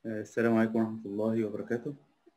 السلام عليكم ورحمة الله وبركاته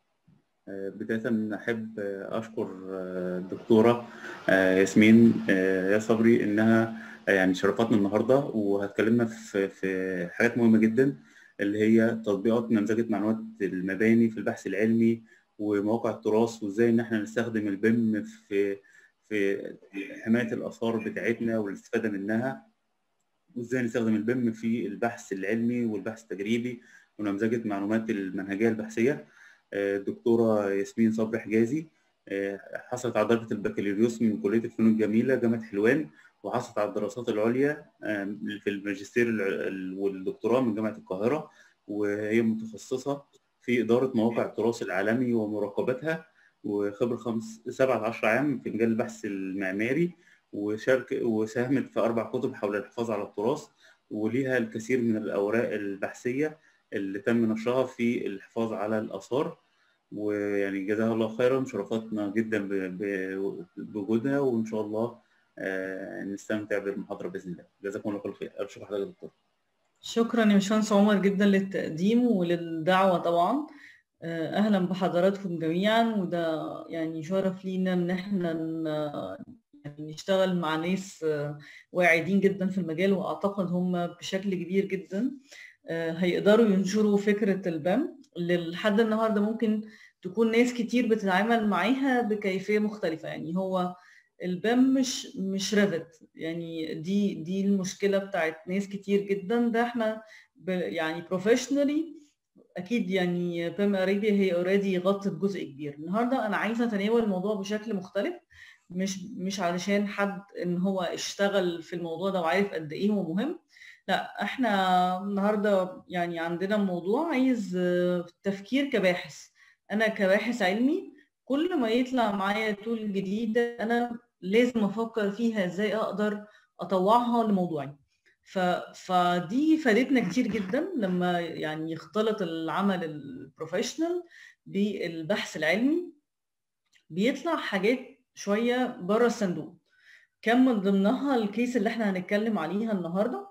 بداية أحب أشكر الدكتورة ياسمين يا صبري إنها يعني شرفتنا النهاردة وهتكلمنا في في حاجات مهمة جدا اللي هي تطبيقات نمذجة معلومات المباني في البحث العلمي ومواقع التراث وإزاي إن إحنا نستخدم البيم في في حماية الآثار بتاعتنا والاستفادة منها وإزاي نستخدم البيم في البحث العلمي والبحث التجريبي ونمذجة معلومات المنهجية البحثية الدكتورة ياسمين صبري حجازي حصلت على درجة البكالوريوس من كلية الفنون الجميلة جامعة حلوان وحصلت على الدراسات العليا في الماجستير والدكتوراه من جامعة القاهرة وهي متخصصة في إدارة مواقع التراث العالمي ومراقبتها وخبرة خمس سبعة عشر عام في مجال البحث المعماري وشارك وساهمت في أربع كتب حول الحفاظ على التراث وليها الكثير من الأوراق البحثية اللي تم نشرها في الحفاظ على الآثار ويعني جزاها الله خيرا شرفتنا جدا بوجودها وإن شاء الله نستمتع بالمحاضرة بإذن الله جزاكم الله كل خير أشكر حضرتك دكتور شكرا يا باشمهندس عمر جدا للتقديم وللدعوة طبعا أهلا بحضراتكم جميعا وده يعني شرف لينا إن احنا يعني نشتغل مع ناس واعدين جدا في المجال وأعتقد هم بشكل كبير جدا هيقدروا ينشروا فكرة البام اللي لحد النهاردة ممكن تكون ناس كتير بتتعامل معاها بكيفية مختلفة يعني هو البام مش مش ريفت يعني دي دي المشكلة بتاعت ناس كتير جدا ده احنا يعني بروفيشنالي اكيد يعني بام اريبيا هي اوريدي غطت جزء كبير النهارده انا عايزه اتناول الموضوع بشكل مختلف مش مش علشان حد ان هو اشتغل في الموضوع ده وعارف قد ايه هو مهم لا احنا النهارده يعني عندنا موضوع عايز تفكير كباحث انا كباحث علمي كل ما يطلع معايا تول جديده انا لازم افكر فيها ازاي اقدر اطوعها لموضوعي ف... فدي فادتنا كتير جدا لما يعني يختلط العمل البروفيشنال بالبحث العلمي بيطلع حاجات شويه بره الصندوق كان من ضمنها الكيس اللي احنا هنتكلم عليها النهارده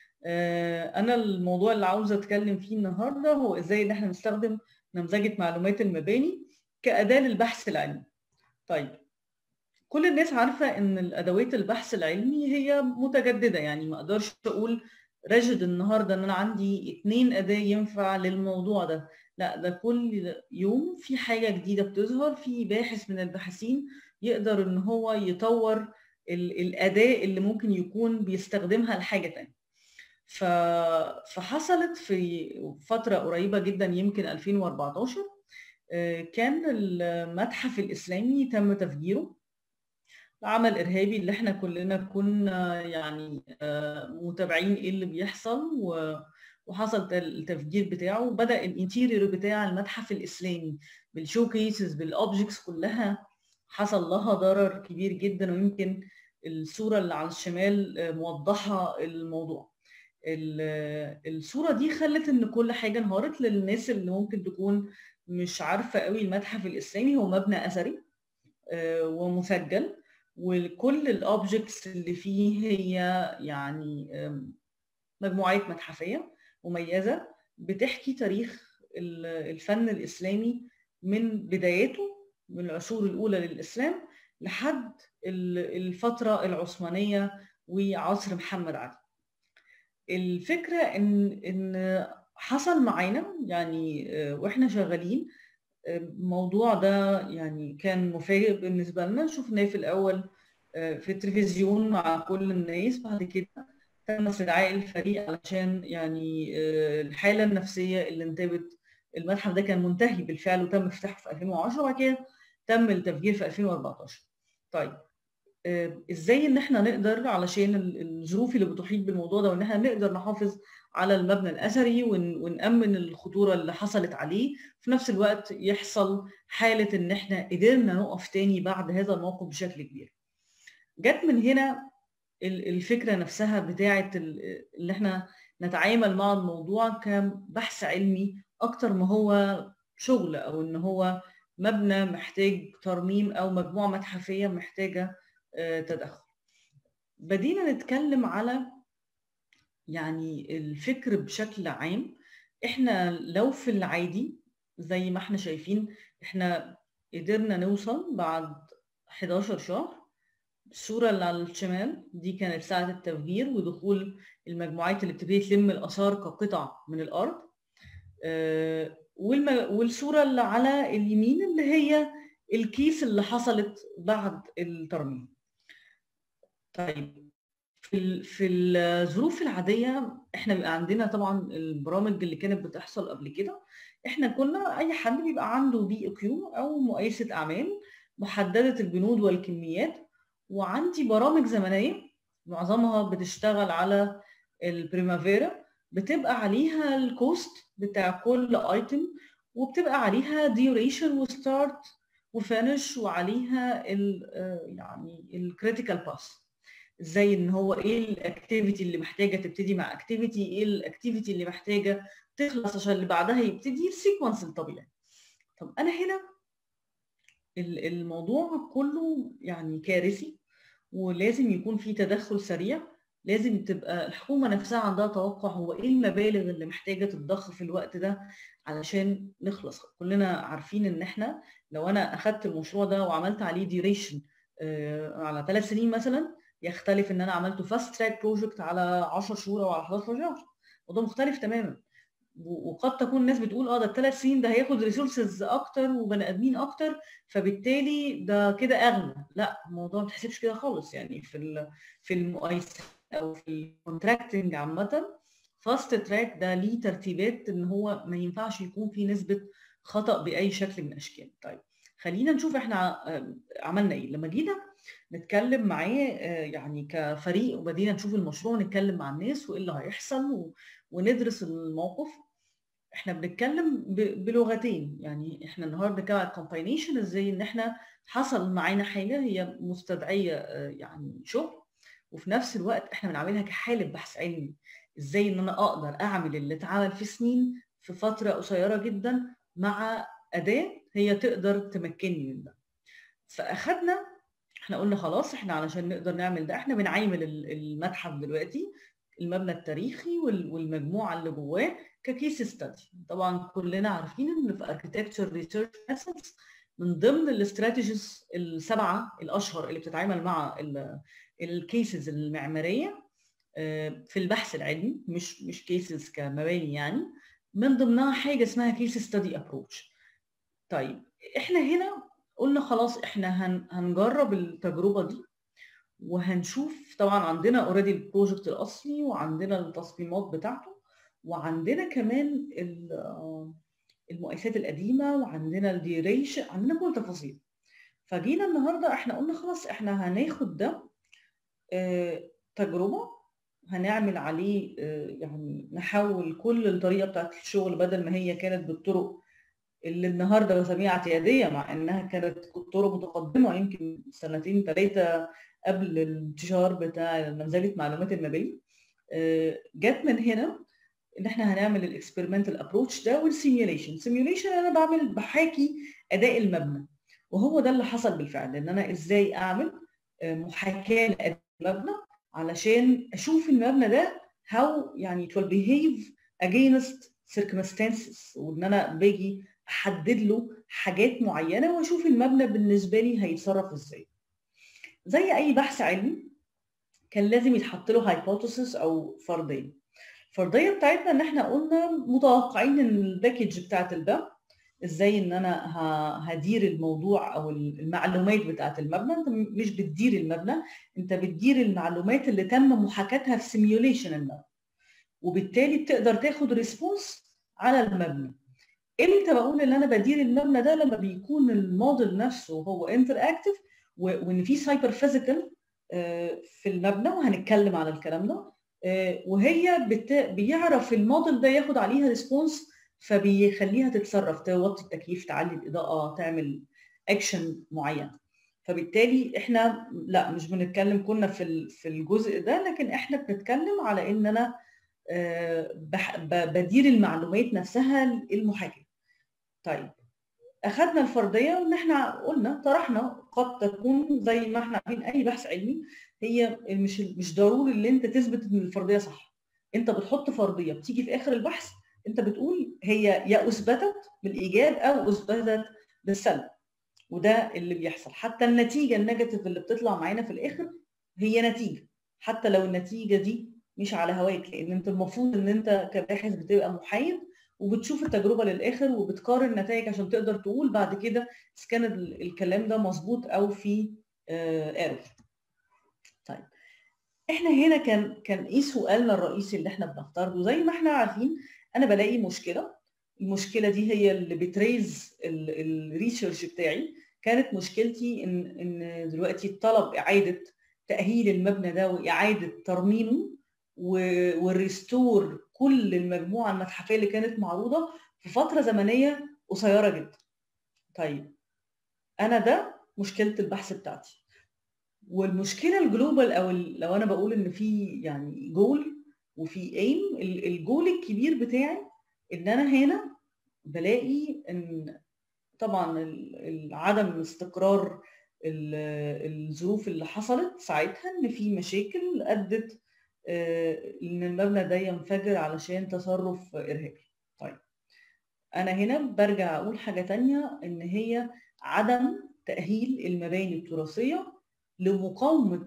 انا الموضوع اللي عاوزه اتكلم فيه النهارده هو ازاي ان احنا نستخدم نمذجه معلومات المباني كاداه للبحث العلمي طيب كل الناس عارفه ان الادوات البحث العلمي هي متجدده يعني ما اقدرش اقول رجد النهارده ان انا عندي اتنين اداه ينفع للموضوع ده لا ده كل يوم في حاجه جديده بتظهر في باحث من الباحثين يقدر ان هو يطور الاداه اللي ممكن يكون بيستخدمها لحاجه تانية ف... فحصلت في فترة قريبة جدا يمكن 2014 كان المتحف الإسلامي تم تفجيره عمل إرهابي اللي احنا كلنا كنا يعني متابعين ايه اللي بيحصل و... وحصل التفجير بتاعه وبدأ الانتيريور بتاع المتحف الإسلامي بالشو كيسز بالأوبجكتس كلها حصل لها ضرر كبير جدا ويمكن الصورة اللي على الشمال موضحة الموضوع الصورة دي خلت ان كل حاجة انهارت للناس اللي ممكن تكون مش عارفة قوي المتحف الإسلامي هو مبنى أثري ومسجل وكل الأوبجكتس اللي فيه هي يعني مجموعات متحفية مميزة بتحكي تاريخ الفن الإسلامي من بداياته من العصور الأولى للإسلام لحد الفترة العثمانية وعصر محمد علي الفكره ان ان حصل معانا يعني واحنا شغالين الموضوع ده يعني كان مفاجئ بالنسبه لنا شفناه في الاول في التلفزيون مع كل الناس بعد كده تم استدعاء الفريق علشان يعني الحاله النفسيه اللي انتابت المتحف ده كان منتهي بالفعل وتم افتتاحه في 2010 وبعد كده تم التفجير في 2014 طيب ازاي ان احنا نقدر علشان الظروف اللي بتحيط بالموضوع ده وان احنا نقدر نحافظ على المبنى الاثري ونامن الخطوره اللي حصلت عليه في نفس الوقت يحصل حاله ان احنا قدرنا نقف تاني بعد هذا الموقف بشكل كبير جت من هنا الفكره نفسها بتاعه اللي احنا نتعامل مع الموضوع كبحث علمي اكتر ما هو شغل او ان هو مبنى محتاج ترميم او مجموعه متحفيه محتاجه تدخل بدينا نتكلم على يعني الفكر بشكل عام احنا لو في العادي زي ما احنا شايفين احنا قدرنا نوصل بعد 11 شهر الصورة اللي على الشمال دي كانت ساعة التفجير ودخول المجموعات اللي بتبتدي تلم الآثار كقطع من الأرض آه، والم- والصورة اللي على اليمين اللي هي الكيس اللي حصلت بعد الترميم طيب في ال- في الظروف العادية احنا بيبقى عندنا طبعا البرامج اللي كانت بتحصل قبل كده احنا كنا اي حد بيبقى عنده بي او كيو او مقايسة اعمال محددة البنود والكميات وعندي برامج زمنية معظمها بتشتغل على البريمافيرا بتبقى عليها الكوست بتاع كل ايتم وبتبقى عليها ديوريشن وستارت وفينش وعليها ال يعني الكريتيكال باس زي ان هو ايه الاكتيفيتي اللي محتاجه تبتدي مع اكتيفيتي ايه الاكتيفيتي اللي محتاجه تخلص عشان اللي بعدها يبتدي السيكونس الطبيعي طب انا هنا ال- الموضوع كله يعني كارثي ولازم يكون في تدخل سريع لازم تبقى الحكومه نفسها عندها توقع هو ايه المبالغ اللي محتاجه تتضخ في الوقت ده علشان نخلص كلنا عارفين ان احنا لو انا اخدت المشروع ده وعملت عليه ديوريشن على ثلاث سنين مثلا يختلف ان انا عملته فاست تراك بروجكت على 10 شهور او على 11 شهر وده مختلف تماما و- وقد تكون الناس بتقول اه ده الثلاث سنين ده هياخد ريسورسز اكتر وبني ادمين اكتر فبالتالي ده كده اغلى لا الموضوع ما بتحسبش كده خالص يعني في ال- في المقايسه او في الكونتراكتنج عامه فاست تراك ده ليه ترتيبات ان هو ما ينفعش يكون في نسبه خطا باي شكل من الاشكال طيب خلينا نشوف احنا ع- عملنا ايه لما جينا نتكلم معاه آه، يعني كفريق وبدينا نشوف المشروع نتكلم مع الناس وايه اللي هيحصل و- وندرس الموقف احنا بنتكلم ب- بلغتين يعني احنا النهارده بنتكلم على الكومباينيشن ازاي ان احنا حصل معانا حاجه هي مستدعيه آه، يعني شغل وفي نفس الوقت احنا بنعملها كحاله بحث علمي ازاي ان انا اقدر اعمل اللي اتعمل في سنين في فتره قصيره جدا مع اداه هي تقدر تمكنني من ده فاخدنا احنا قلنا خلاص احنا علشان نقدر نعمل ده احنا بنعيمل ال- المتحف دلوقتي المبنى التاريخي وال- والمجموعه اللي جواه ككيس ستادي طبعا كلنا عارفين ان في اركتكتشر ريسيرش ميثودز من ضمن الاستراتيجيز السبعه الاشهر اللي بتتعامل مع الكيسز المعماريه آه، في البحث العلمي مش مش كيسز كمباني يعني من ضمنها حاجه اسمها كيس ستادي ابروتش طيب احنا هنا قلنا خلاص احنا هن هنجرب التجربه دي وهنشوف طبعا عندنا اوريدي البروجكت الاصلي وعندنا التصميمات بتاعته وعندنا كمان ال- آه، المقايسات القديمه وعندنا الديوريشن عندنا كل التفاصيل فجينا النهارده احنا قلنا خلاص احنا هناخد ده آه، تجربه هنعمل عليه آه، يعني نحول كل الطريقه بتاعت الشغل بدل ما هي كانت بالطرق اللي النهارده بسميها اعتياديه مع انها كانت طرق متقدمه يمكن سنتين ثلاثه قبل الانتشار بتاع منزله معلومات المباني آه، جت من هنا ان احنا هنعمل الاكسبيرمنتال ابروتش ده والسيميوليشن سيميوليشن انا بعمل بحاكي اداء المبنى وهو ده اللي حصل بالفعل ان انا ازاي اعمل آه، محاكاه لاداء المبنى علشان اشوف المبنى ده how يعني it will behave against circumstances وان انا باجي احدد له حاجات معينه واشوف المبنى بالنسبه لي هيتصرف ازاي زي اي بحث علمي كان لازم يتحط له هايبوثيسيس او فرضيه الفرضيه بتاعتنا ان احنا قلنا متوقعين ان الباكج بتاعت الباب ازاي ان انا ه- هدير الموضوع او المعلومات بتاعت المبنى انت م- مش بتدير المبنى انت بتدير المعلومات اللي تم محاكاتها في سيميوليشن المبنى وبالتالي بتقدر تاخد ريسبونس على المبنى امتى بقول ان انا بدير المبنى ده لما بيكون الموديل نفسه هو انتر اكتف وان في سايبر فيزيكال في المبنى وهنتكلم على الكلام ده آه، وهي بت... بيعرف الموديل ده ياخد عليها ريسبونس فبيخليها تتصرف توطي التكييف تعلي الاضاءه تعمل اكشن معين فبالتالي احنا لا مش بنتكلم كنا في ال- في الجزء ده لكن احنا بنتكلم على ان انا آه، بح- ب- بدير المعلومات نفسها المحاكاه طيب اخذنا الفرضيه وان احنا قلنا طرحنا قد تكون زي ما احنا عارفين اي بحث علمي هي مش مش ضروري ان انت تثبت ان الفرضيه صح انت بتحط فرضيه بتيجي في اخر البحث انت بتقول هي يا اثبتت بالايجاب او اثبتت بالسلب وده اللي بيحصل حتى النتيجه النيجاتيف اللي بتطلع معانا في الاخر هي نتيجه حتى لو النتيجه دي مش على هواك لان انت المفروض ان انت كباحث بتبقى محايد وبتشوف التجربه للاخر وبتقارن نتائج عشان تقدر تقول بعد كده اذا كان الكلام ده مظبوط او في ايرور طيب احنا هنا كان كان ايه سؤالنا الرئيسي اللي احنا بنفترضه زي ما احنا عارفين انا بلاقي مشكله المشكله دي هي اللي بتريز الريسيرش بتاعي كانت مشكلتي ان ان دلوقتي طلب اعاده تاهيل المبنى ده واعاده ترميمه والريستور كل المجموعه المتحفيه اللي كانت معروضه في فتره زمنيه قصيره جدا. طيب انا ده مشكله البحث بتاعتي. والمشكله الجلوبال او لو انا بقول ان في يعني جول وفي ايم الجول الكبير بتاعي ان انا هنا بلاقي ان طبعا عدم استقرار الظروف اللي حصلت ساعتها ان في مشاكل ادت ان المبنى ده ينفجر علشان تصرف ارهابي طيب انا هنا برجع اقول حاجه تانية ان هي عدم تاهيل المباني التراثيه لمقاومه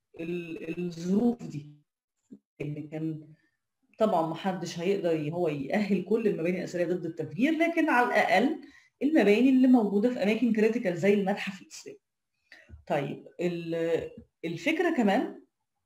الظروف دي ان كان طبعا ما حدش هيقدر هو يأهل كل المباني الأثرية ضد التفجير لكن على الأقل المباني اللي موجودة في أماكن كريتيكال زي المتحف الإسلامي. طيب الفكرة كمان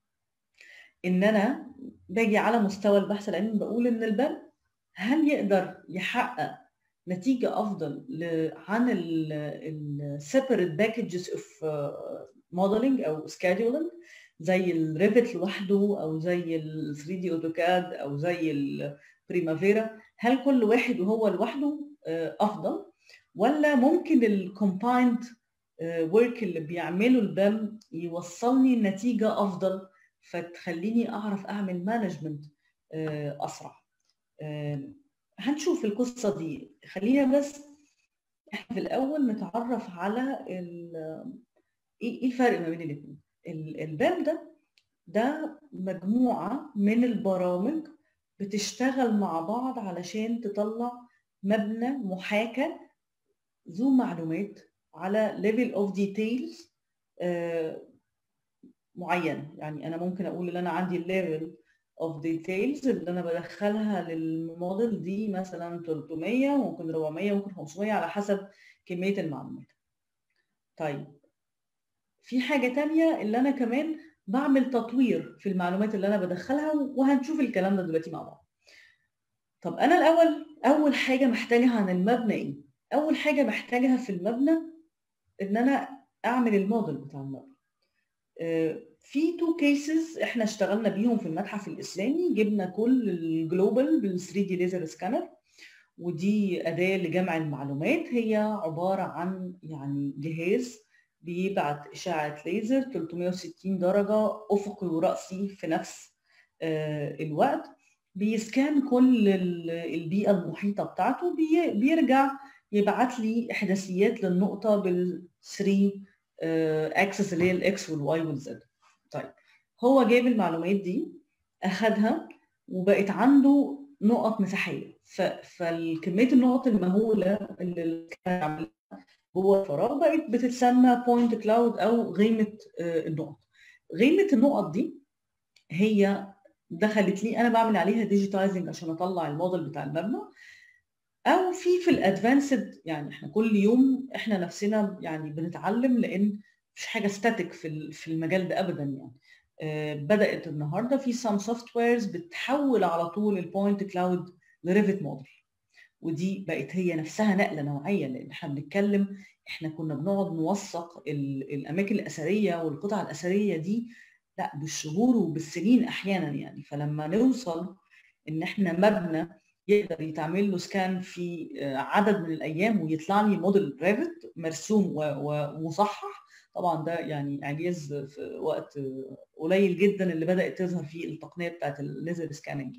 إن أنا باجي على مستوى البحث العلمي بقول إن الباب هل يقدر يحقق نتيجة أفضل عن ال separate packages of modeling أو scheduling زي الريفت لوحده او زي ال 3 دي اوتوكاد او زي البريمافيرا هل كل واحد وهو لوحده افضل ولا ممكن الكومبايند ورك اللي بيعمله البام يوصلني لنتيجه افضل فتخليني اعرف اعمل مانجمنت اسرع هنشوف القصه دي خلينا بس احنا في الاول نتعرف على ايه الفرق ما بين الاثنين البام ده ده مجموعة من البرامج بتشتغل مع بعض علشان تطلع مبنى محاكى ذو معلومات على level of details آه معين يعني انا ممكن اقول ان انا عندي level of details اللي انا بدخلها للموديل دي مثلا 300 ممكن 400 ممكن 500 على حسب كمية المعلومات طيب في حاجة تانية اللي أنا كمان بعمل تطوير في المعلومات اللي أنا بدخلها وهنشوف الكلام ده دلوقتي مع بعض. طب أنا الأول أول حاجة محتاجها عن المبنى إيه؟ أول حاجة محتاجها في المبنى إن أنا أعمل الموديل بتاع المبنى. في تو كيسز احنا اشتغلنا بيهم في المتحف الاسلامي جبنا كل الجلوبال بال 3 دي ليزر سكانر ودي اداه لجمع المعلومات هي عباره عن يعني جهاز بيبعت اشعه ليزر 360 درجه افقي وراسي في نفس الوقت بيسكان كل البيئه المحيطه بتاعته بيرجع يبعت لي احداثيات للنقطه بال 3 اكسس اللي هي الاكس والواي والزد طيب هو جاب المعلومات دي اخدها وبقت عنده نقط مساحيه فالكميه النقط المهوله اللي كان عاملها جوه الفراغ بقت بتتسمى بوينت كلاود او غيمه النقط غيمه النقط دي هي دخلت لي انا بعمل عليها ديجيتايزنج عشان اطلع الموديل بتاع المبنى او في في الادفانسد يعني احنا كل يوم احنا نفسنا يعني بنتعلم لان مش حاجه ستاتيك في في المجال ده ابدا يعني آه بدات النهارده في سام سوفت ويرز بتحول على طول البوينت كلاود لريفت موديل ودي بقت هي نفسها نقله نوعيه لان احنا بنتكلم احنا كنا بنقعد نوثق الاماكن الاثريه والقطع الاثريه دي لا بالشهور وبالسنين احيانا يعني فلما نوصل ان احنا مبنى يقدر يتعمل له سكان في عدد من الايام ويطلع لي موديل ريفت مرسوم ومصحح طبعا ده يعني اعجاز في وقت قليل جدا اللي بدات تظهر فيه التقنيه بتاعت الليزر سكاننج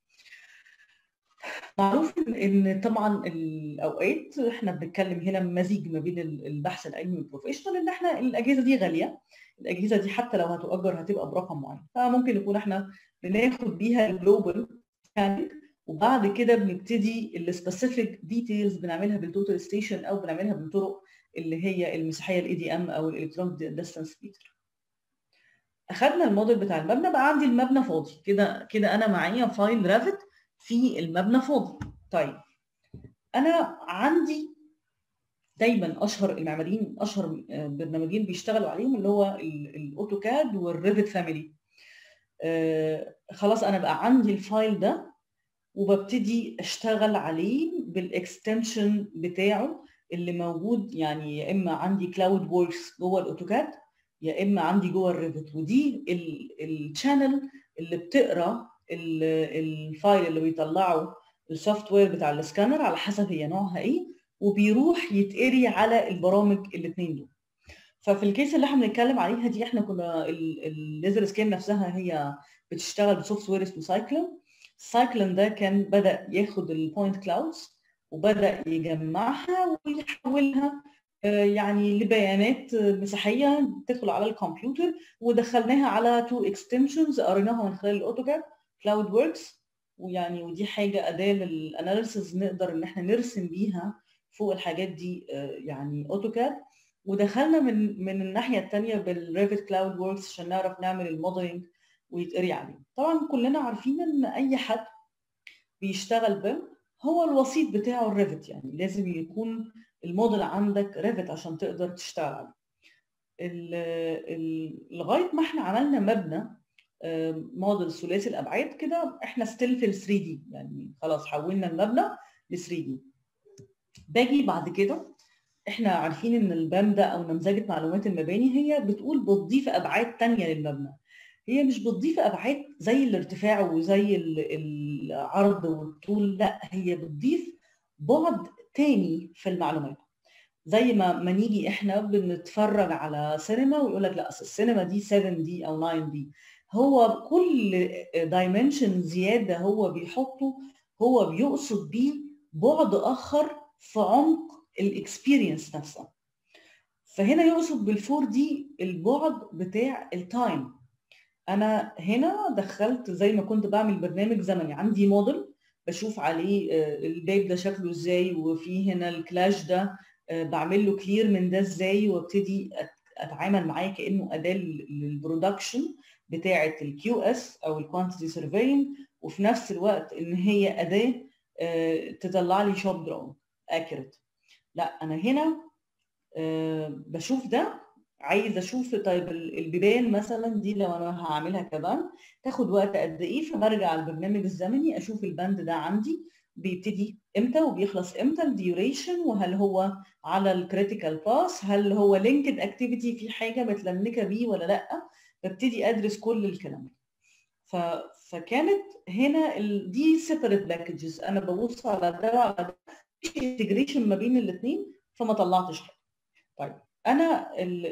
معروف ان طبعا الاوقات احنا بنتكلم هنا مزيج ما بين البحث العلمي والبروفيشنال ان احنا الاجهزه دي غاليه الاجهزه دي حتى لو هتؤجر هتبقى برقم معين فممكن يكون احنا بناخد بيها الجلوبال سكاننج وبعد كده بنبتدي السبيسيفيك ديتيلز بنعملها بالتوتال ستيشن او بنعملها بالطرق اللي هي المسيحيه الاي دي ام او الالكترونيك ديستانس ميتر اخدنا الموديل بتاع المبنى بقى عندي المبنى فاضي كده كده انا معايا فايل رافت في المبنى فاضي طيب انا عندي دايما اشهر المعماريين اشهر برنامجين بيشتغلوا عليهم اللي هو الاوتوكاد والريفت فاميلي آه خلاص انا بقى عندي الفايل ده وببتدي اشتغل عليه بالاكستنشن بتاعه اللي موجود يعني يا اما عندي كلاود ووركس جوه الاوتوكاد يا اما عندي جوه الريفت ودي الشانل اللي بتقرا الفايل اللي بيطلعه السوفت وير بتاع السكانر على حسب هي نوعها ايه وبيروح يتقري على البرامج الاثنين دول ففي الكيس اللي احنا بنتكلم عليها دي احنا كنا الليزر سكان نفسها هي بتشتغل بسوفت وير اسمه سايكلون السايكلون ده كان بدا ياخد البوينت كلاودز وبدا يجمعها ويحولها يعني لبيانات مساحيه تدخل على الكمبيوتر ودخلناها على تو اكستنشنز قريناها من خلال الاوتوكاد كلاود وركس ويعني ودي حاجه اداه للاناليسز نقدر ان احنا نرسم بيها فوق الحاجات دي يعني اوتوكاد ودخلنا من من الناحيه الثانيه بالريفت كلاود وركس عشان نعرف نعمل الموديلنج ويتقري عليه طبعا كلنا عارفين ان اي حد بيشتغل بيم هو الوسيط بتاعه الريفت يعني لازم يكون الموديل عندك ريفت عشان تقدر تشتغل عليه لغايه ما احنا عملنا مبنى موديل ثلاثي الابعاد كده احنا ستيل في ال 3 دي يعني خلاص حولنا المبنى ل 3 دي باجي بعد كده احنا عارفين ان البام ده او نمذجه معلومات المباني هي بتقول بتضيف ابعاد تانية للمبنى هي مش بتضيف ابعاد زي الارتفاع وزي العرض والطول لا هي بتضيف بعد تاني في المعلومات زي ما ما نيجي احنا بنتفرج على سينما ويقول لك لا اصل السينما دي 7 دي او 9 دي هو كل دايمنشن زياده هو بيحطه هو بيقصد بيه بعد اخر في عمق الاكسبيرينس نفسها فهنا يقصد بالفور دي البعد بتاع التايم انا هنا دخلت زي ما كنت بعمل برنامج زمني عندي موديل بشوف عليه الباب ده شكله ازاي وفي هنا الكلاش ده بعمل له كلير من ده ازاي وابتدي اتعامل معاه كانه اداه للبرودكشن بتاعه الكيو اس او الكوانتيتي سيرفينج وفي نفس الوقت ان هي اداه تطلع لي شوب دراون اكيوريت لا انا هنا بشوف ده عايز اشوف طيب البيبان مثلا دي لو انا هعملها كمان تاخد وقت قد ايه فبرجع البرنامج الزمني اشوف البند ده عندي بيبتدي امتى وبيخلص امتى الديوريشن وهل هو على الكريتيكال باس هل هو لينكد اكتيفيتي في حاجه متلنكه بيه ولا لا ببتدي ادرس كل الكلام ده ف... فكانت هنا ال... دي سيبريت باكجز انا ببص على ده وعلى ده مفيش انتجريشن ما بين الاثنين فما طلعتش حاجه طيب انا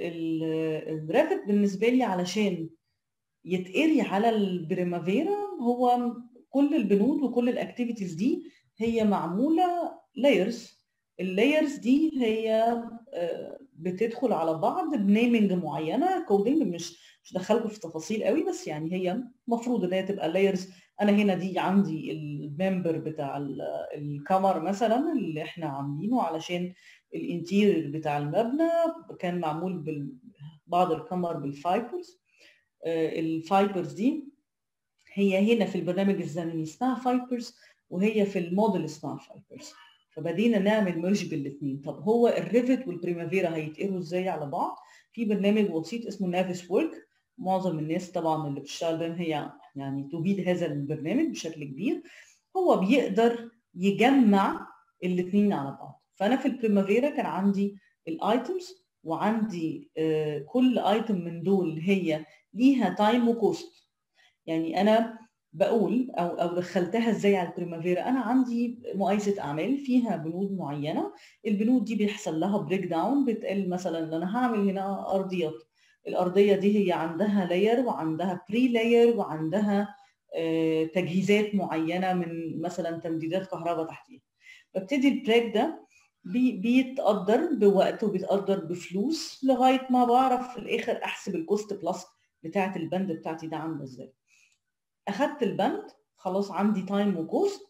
الريفت بالنسبه لي علشان يتقري على البريمافيرا هو كل البنود وكل الاكتيفيتيز دي هي معموله لايرز اللايرز دي هي بتدخل على بعض بنيمنج معينه كودنج مش مش دخلكم في تفاصيل قوي بس يعني هي المفروض ان هي تبقى لايرز انا هنا دي عندي الممبر بتاع الكمر مثلا اللي احنا عاملينه علشان الانتيرير بتاع المبنى كان معمول بعض الكمر بالفايبرز الفايبرز دي هي هنا في البرنامج الزمني اسمها فايبرز وهي في الموديل اسمها فايبرز فبدينا نعمل ميرج بالاثنين طب هو الريفت والبريمافيرا هيتقروا ازاي على بعض في برنامج بسيط اسمه نافس ورك معظم الناس طبعا اللي بتشتغل بهم هي يعني تجيد هذا البرنامج بشكل كبير هو بيقدر يجمع الاثنين على بعض فانا في البريمافيرا كان عندي الايتمز وعندي كل ايتم من دول هي ليها تايم وكوست يعني انا بقول او او دخلتها ازاي على البريمافيرا انا عندي مقايسه اعمال فيها بنود معينه البنود دي بيحصل لها بريك داون بتقل مثلا ان انا هعمل هنا ارضيات الارضيه دي هي عندها لاير وعندها بري لاير وعندها تجهيزات معينه من مثلا تمديدات كهرباء تحتيها ببتدي البريك ده بي بيتقدر بوقت وبيتقدر بفلوس لغايه ما بعرف في الاخر احسب الكوست بلس بتاعه البند بتاعتي ده عامله ازاي اخدت البند خلاص عندي تايم وكوست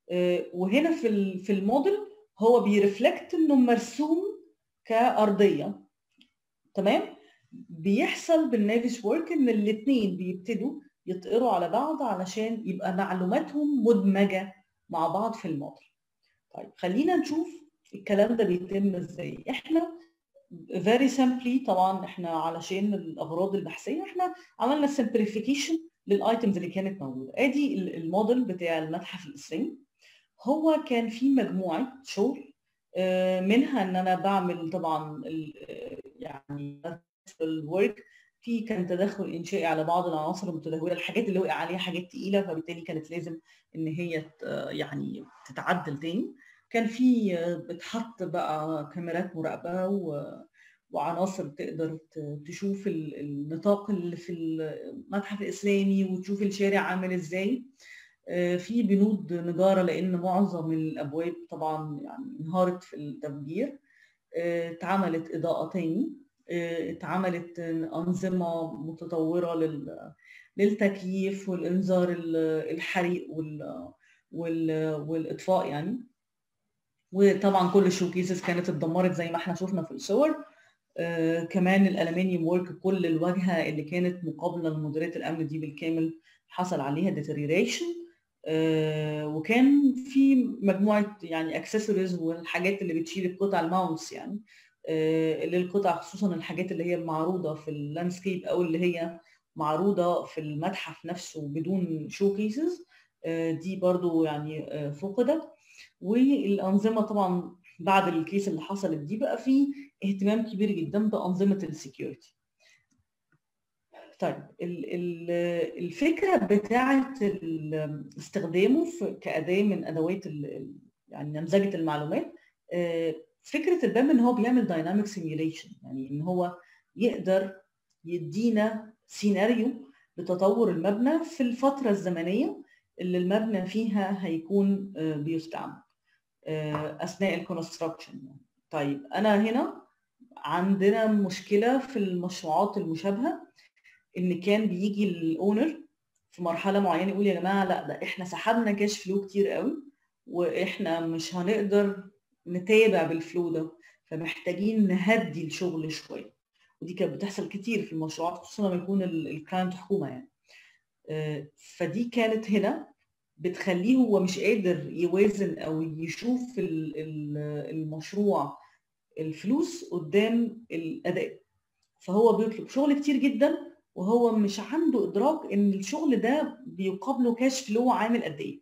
وهنا في في الموديل هو بيرفلكت انه مرسوم كارضيه تمام بيحصل بالنافيس وورك ان الاثنين بيبتدوا يتقروا على بعض علشان يبقى معلوماتهم مدمجه مع بعض في الموديل طيب خلينا نشوف الكلام ده بيتم ازاي احنا very simply طبعا احنا علشان الاغراض البحثيه احنا عملنا simplification للايتمز اللي كانت موجوده ادي الموديل بتاع المتحف الاسلامي هو كان فيه مجموعه شغل منها ان انا بعمل طبعا يعني الورك في كان تدخل انشائي على بعض العناصر المتدهوره الحاجات اللي وقع عليها حاجات تقيله فبالتالي كانت لازم ان هي يعني تتعدل تاني كان في بتحط بقى كاميرات مراقبه و وعناصر تقدر تشوف النطاق اللي في المتحف الاسلامي وتشوف الشارع عامل ازاي في بنود نجاره لان معظم الابواب طبعا يعني انهارت في التفجير اتعملت اضاءه تاني اتعملت انظمه متطوره للتكييف والانذار الحريق والاطفاء يعني وطبعا كل الشوكيسز كانت اتدمرت زي ما احنا شفنا في الصور آه كمان الالمنيوم وورك كل الواجهه اللي كانت مقابله لمديريه الامن دي بالكامل حصل عليها ديتريريشن آه وكان في مجموعه يعني اكسسوارز والحاجات اللي بتشيل القطع الماونتس يعني آه للقطع خصوصا الحاجات اللي هي معروضه في اللاندسكيب او اللي هي معروضه في المتحف نفسه بدون شو كيسز دي برضو يعني فقدت والانظمه طبعا بعد الكيس اللي حصلت دي بقى في اهتمام كبير جدا بانظمه السكيورتي طيب الفكره بتاعه استخدامه كاداه من ادوات يعني نمذجه المعلومات فكره البام ان هو بيعمل دايناميك سيميوليشن يعني ان هو يقدر يدينا سيناريو لتطور المبنى في الفتره الزمنيه اللي المبنى فيها هيكون بيستعمل اثناء الكونستراكشن طيب انا هنا عندنا مشكله في المشروعات المشابهه ان كان بيجي الاونر في مرحله معينه يقول يا جماعه لا ده احنا سحبنا كاش فلو كتير قوي واحنا مش هنقدر نتابع بالفلو ده فمحتاجين نهدي الشغل شويه ودي كانت بتحصل كتير في المشروعات خصوصا لما يكون الكلاينت حكومه يعني فدي كانت هنا بتخليه هو مش قادر يوازن او يشوف المشروع الفلوس قدام الاداء فهو بيطلب شغل كتير جدا وهو مش عنده ادراك ان الشغل ده بيقابله كاش فلو عامل قد ايه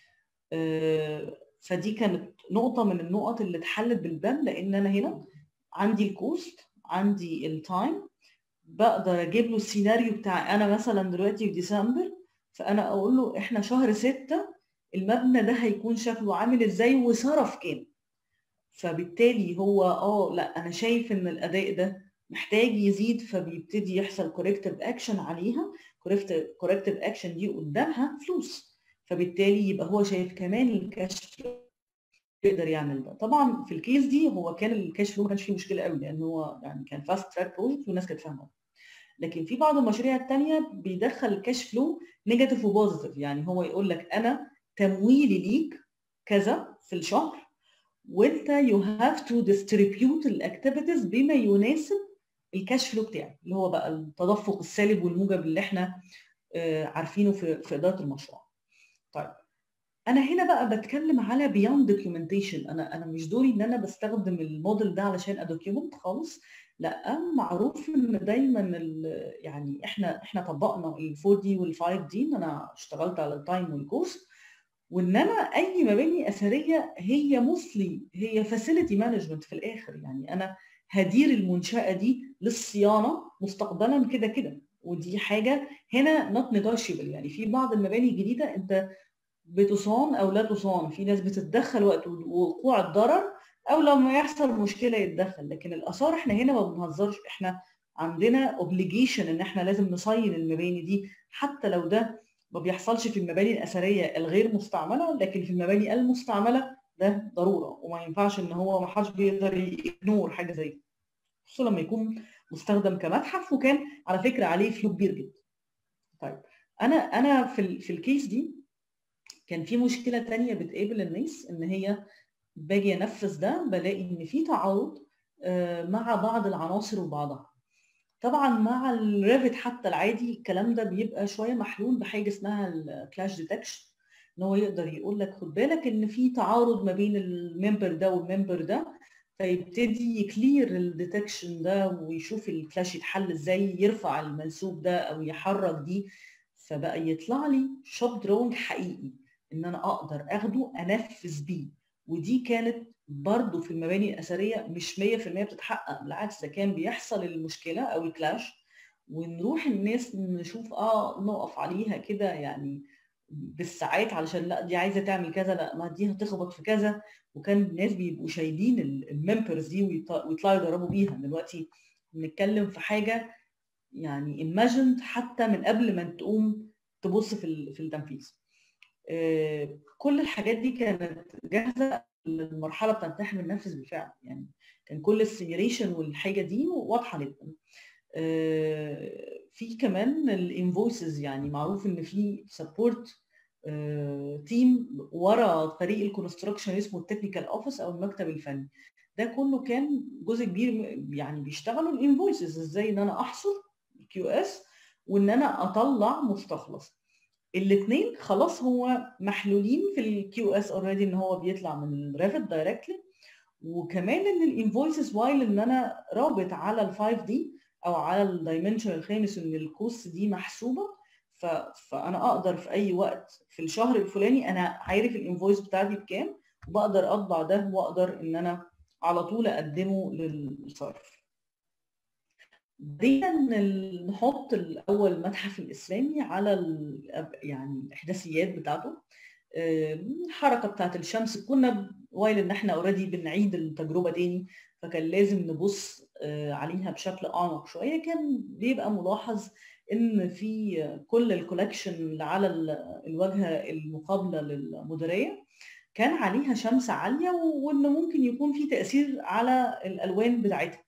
فدي كانت نقطة من النقط اللي اتحلت بالبام لأن أنا هنا عندي الكوست عندي التايم بقدر أجيب له السيناريو بتاع أنا مثلا دلوقتي في ديسمبر فأنا أقول له إحنا شهر ستة المبنى ده هيكون شكله عامل إزاي وصرف كام فبالتالي هو اه لا انا شايف ان الاداء ده محتاج يزيد فبيبتدي يحصل كوركتيف اكشن عليها كوركتيف اكشن دي قدامها فلوس فبالتالي يبقى هو شايف كمان الكاش يقدر يعمل ده طبعا في الكيس دي هو كان الكاش فلو ما كانش فيه مشكله قوي لان هو يعني كان فاست تراك بروجكت والناس كانت فاهمه لكن في بعض المشاريع الثانيه بيدخل الكاش فلو نيجاتيف وبوزيتيف يعني هو يقول لك انا تمويلي ليك كذا في الشهر وانت يو هاف تو ديستريبيوت الاكتيفيتيز بما يناسب الكاش فلو بتاعك اللي هو بقى التدفق السالب والموجب اللي احنا عارفينه في في اداره المشروع. طيب انا هنا بقى بتكلم على بياند دوكيومنتيشن انا انا مش دوري ان انا بستخدم الموديل ده علشان ادوكيومنت خالص لا معروف ان دايما يعني احنا احنا طبقنا ال 4 دي وال 5 دي ان انا اشتغلت على التايم والكورس وانما اي مباني اثريه هي موصلي هي فاسيلتي مانجمنت في الاخر يعني انا هدير المنشاه دي للصيانه مستقبلا كده كده ودي حاجه هنا نوت نيجوشيبل يعني في بعض المباني الجديده انت بتصان او لا تصان في ناس بتتدخل وقت وقوع الضرر او لما يحصل مشكله يتدخل لكن الاثار احنا هنا ما بنهزرش احنا عندنا اوبليجيشن ان احنا لازم نصين المباني دي حتى لو ده ما بيحصلش في المباني الاثريه الغير مستعمله لكن في المباني المستعمله ده ضروره وما ينفعش ان هو ما حدش بيقدر يجنور حاجه زي دي خصوصا لما يكون مستخدم كمتحف وكان على فكره عليه فلو كبير جدا طيب انا انا في ال في الكيس دي كان في مشكله تانية بتقابل الناس ان هي باجي انفذ ده بلاقي ان في تعارض مع بعض العناصر وبعضها طبعا مع الريفت حتى العادي الكلام ده بيبقى شويه محلول بحاجه اسمها الكلاش ديتكشن ان هو يقدر يقول لك خد بالك ان في تعارض ما بين الممبر ده والممبر ده فيبتدي يكلير الديتكشن ده ويشوف الكلاش يتحل ازاي يرفع المنسوب ده او يحرك دي فبقى يطلع لي شوب دروينج حقيقي ان انا اقدر اخده انفذ بيه ودي كانت برضو في المباني الاثريه مش 100% بتتحقق بالعكس ده كان بيحصل المشكله او الكلاش ونروح الناس نشوف اه نقف عليها كده يعني بالساعات علشان لا دي عايزه تعمل كذا لا ما دي هتخبط في كذا وكان الناس بيبقوا شايلين الممبرز دي ويطلعوا يجربوا بيها دلوقتي بنتكلم في حاجه يعني ايماجند حتى من قبل ما تقوم تبص في في التنفيذ كل الحاجات دي كانت جاهزه للمرحله بتاعت احنا بننفذ بالفعل يعني كان كل السيميوليشن والحاجه دي واضحه جدا في كمان الانفويسز يعني معروف ان في سبورت تيم ورا فريق الكونستراكشن اسمه التكنيكال اوفيس او المكتب الفني ده كله كان جزء كبير يعني بيشتغلوا الانفويسز ازاي ان انا احصر كيو اس وان انا اطلع مستخلص الاثنين خلاص هو محلولين في الكيو اس اوريدي ان هو بيطلع من الريفت دايركتلي وكمان ان الانفويسز وايل ان انا رابط على ال 5 دي او على الدايمنشن الخامس ان الكوست دي محسوبه ف... فانا اقدر في اي وقت في الشهر الفلاني انا عارف الانفويس بتاعتي بكام وبقدر اطبع ده واقدر ان انا على طول اقدمه للصرف بدينا نحط الاول المتحف الاسلامي على يعني الاحداثيات بتاعته الحركه بتاعت الشمس كنا وايل ان احنا اوريدي بنعيد التجربه تاني فكان لازم نبص عليها بشكل اعمق شويه كان بيبقى ملاحظ ان في كل الكولكشن اللي على الواجهه المقابله للمديريه كان عليها شمس عاليه وان ممكن يكون في تاثير على الالوان بتاعتها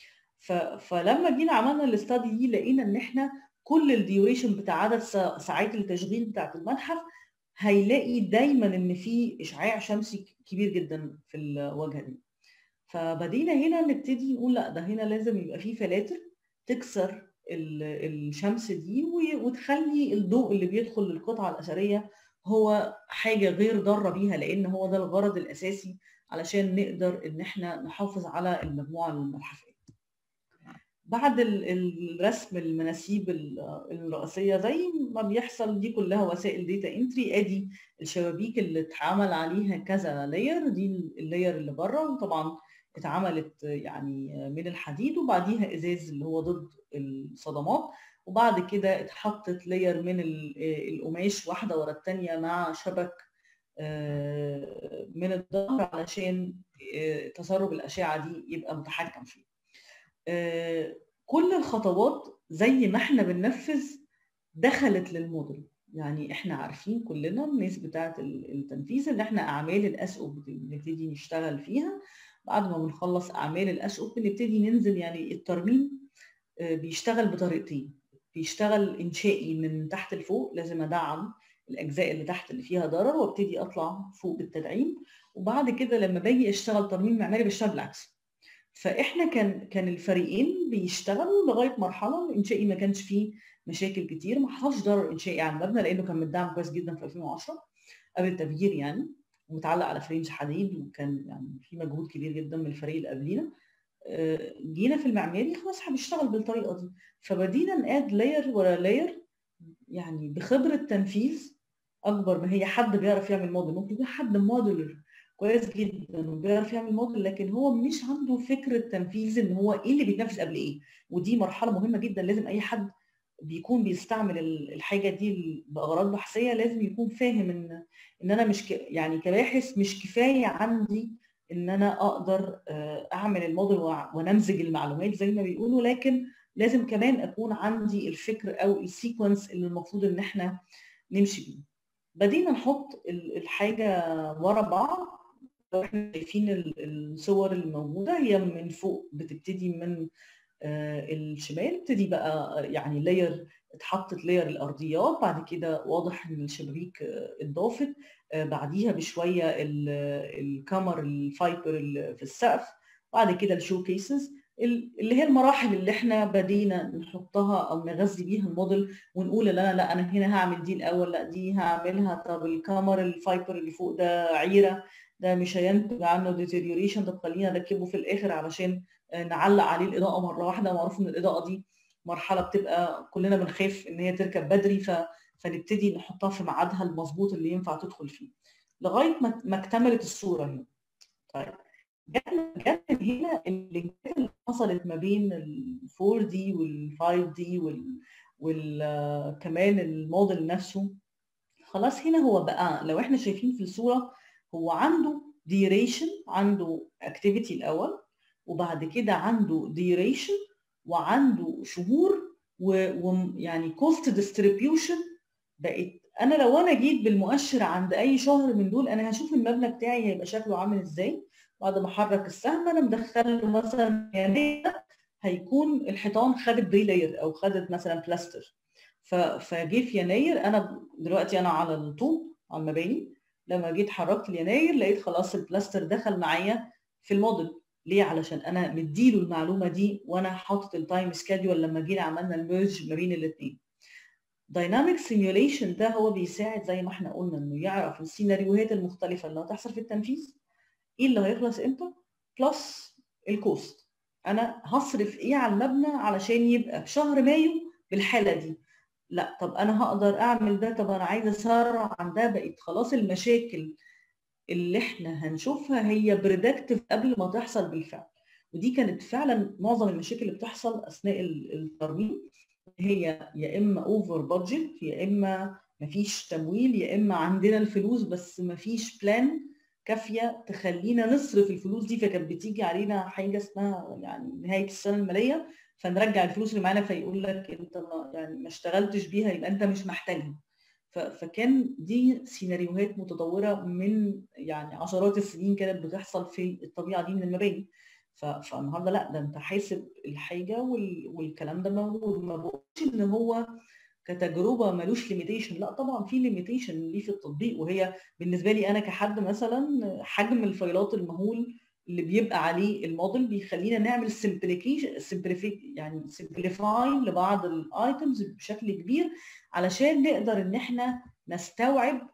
فلما جينا عملنا الاستادي دي لقينا ان احنا كل الديوريشن بتاع عدد ساعات التشغيل بتاعت المتحف هيلاقي دايما ان في اشعاع شمسي كبير جدا في الواجهه دي فبدينا هنا نبتدي نقول لا ده هنا لازم يبقى في فلاتر تكسر الشمس دي وتخلي الضوء اللي بيدخل للقطعه الاثريه هو حاجه غير ضاره بيها لان هو ده الغرض الاساسي علشان نقدر ان احنا نحافظ على المجموعه المتحفيه بعد الرسم المناسيب الرئيسيه زي ما بيحصل دي كلها وسائل داتا انتري ادي الشبابيك اللي اتعمل عليها كذا لاير دي اللاير اللي بره وطبعا اتعملت يعني من الحديد وبعديها ازاز اللي هو ضد الصدمات وبعد كده اتحطت لاير من القماش واحده ورا الثانيه مع شبك من الظهر علشان تسرب الاشعه دي يبقى متحكم فيه كل الخطوات زي ما احنا بننفذ دخلت للموديل يعني احنا عارفين كلنا الناس بتاعه التنفيذ ان احنا اعمال الاسقف بنبتدي نشتغل فيها بعد ما بنخلص اعمال الاسقف بنبتدي ننزل يعني الترميم بيشتغل بطريقتين بيشتغل انشائي من تحت لفوق لازم ادعم الاجزاء اللي تحت اللي فيها ضرر وابتدي اطلع فوق بالتدعيم وبعد كده لما باجي اشتغل ترميم معماري بشتغل بالعكس فاحنا كان كان الفريقين بيشتغلوا لغايه مرحله الانشائي ما كانش فيه مشاكل كتير ما حصلش ضرر انشائي على المبنى لانه كان متدعم كويس جدا في 2010 قبل التفجير يعني ومتعلق على فريمز حديد وكان يعني في مجهود كبير جدا من الفريق اللي قبلينا جينا في المعماري خلاص هنشتغل بالطريقه دي فبدينا ناد لاير ورا لاير يعني بخبره تنفيذ اكبر ما هي حد بيعرف يعمل موديل ممكن يكون حد موديلر كويس جدا وبيعرف يعمل موديل لكن هو مش عنده فكره تنفيذ ان هو ايه اللي بيتنفذ قبل ايه ودي مرحله مهمه جدا لازم اي حد بيكون بيستعمل الحاجه دي باغراض بحثيه لازم يكون فاهم ان ان انا مش ك... يعني كباحث مش كفايه عندي ان انا اقدر اعمل الموديل ونمزج المعلومات زي ما بيقولوا لكن لازم كمان اكون عندي الفكر او السيكونس اللي المفروض ان احنا نمشي بيه بدينا نحط الحاجه ورا بعض احنا شايفين الصور الموجوده هي من فوق بتبتدي من الشمال ابتدي بقى يعني لاير اتحطت لاير الارضيات بعد كده واضح ان الشبابيك اتضافت بعديها بشويه الكامر الفايبر اللي في السقف بعد كده الشو كيسز اللي هي المراحل اللي احنا بدينا نحطها او نغذي بيها الموديل ونقول لا لا انا هنا هعمل دي الاول لا دي هعملها طب الكامر الفايبر اللي فوق ده عيره ده مش هينتج عنه ديتيريوريشن طب خلينا نركبه في الاخر علشان نعلق عليه الاضاءه مره واحده معروف ان الاضاءه دي مرحله بتبقى كلنا بنخاف ان هي تركب بدري ف... فنبتدي نحطها في ميعادها المظبوط اللي ينفع تدخل فيه لغايه ما, ما اكتملت الصوره هنا طيب جت من هنا اللينكات اللي حصلت ما بين ال 4 دي وال 5 دي وال, وال... كمان الموديل نفسه خلاص هنا هو بقى لو احنا شايفين في الصوره هو عنده ديريشن عنده اكتيفيتي الاول وبعد كده عنده ديريشن وعنده شهور ويعني كوست ديستريبيوشن بقت انا لو انا جيت بالمؤشر عند اي شهر من دول انا هشوف المبنى بتاعي هيبقى شكله عامل ازاي بعد ما احرك السهم انا مدخله مثلا يعني هيكون الحيطان خدت بري لاير او خدت مثلا بلاستر فجه في يناير انا دلوقتي انا على الطوب على المباني لما جيت حركت اليناير لقيت خلاص البلاستر دخل معايا في الموديل ليه علشان انا مديله المعلومه دي وانا حاطط التايم سكادول لما جينا عملنا الميرج ما بين الاثنين دايناميك سيميوليشن ده هو بيساعد زي ما احنا قلنا انه يعرف السيناريوهات المختلفه اللي هتحصل في التنفيذ ايه اللي هيخلص امتى بلس الكوست انا هصرف ايه على المبنى علشان يبقى في شهر مايو بالحاله دي لا طب انا هقدر اعمل ده طب انا عايزه اسرع عن ده بقت خلاص المشاكل اللي احنا هنشوفها هي بريدكتيف قبل ما تحصل بالفعل ودي كانت فعلا معظم المشاكل اللي بتحصل اثناء الترميم هي يا اما اوفر بادجت يا اما مفيش تمويل يا اما عندنا الفلوس بس مفيش بلان كافيه تخلينا نصرف الفلوس دي فكانت بتيجي علينا حاجه اسمها يعني نهايه السنه الماليه فنرجع الفلوس اللي معانا فيقول لك انت ما يعني ما اشتغلتش بيها يبقى انت مش محتاجها فكان دي سيناريوهات متطوره من يعني عشرات السنين كانت بتحصل في الطبيعه دي من المباني فالنهارده لا ده انت حاسب الحاجه والكلام ده موجود ما بقولش ان هو كتجربه ملوش ليميتيشن لا طبعا في ليميتيشن ليه في التطبيق وهي بالنسبه لي انا كحد مثلا حجم الفايلات المهول اللي بيبقى عليه الموديل بيخلينا نعمل سمبليكيشن سمبليفيك يعني سمبليفاي لبعض الايتمز بشكل كبير علشان نقدر ان احنا نستوعب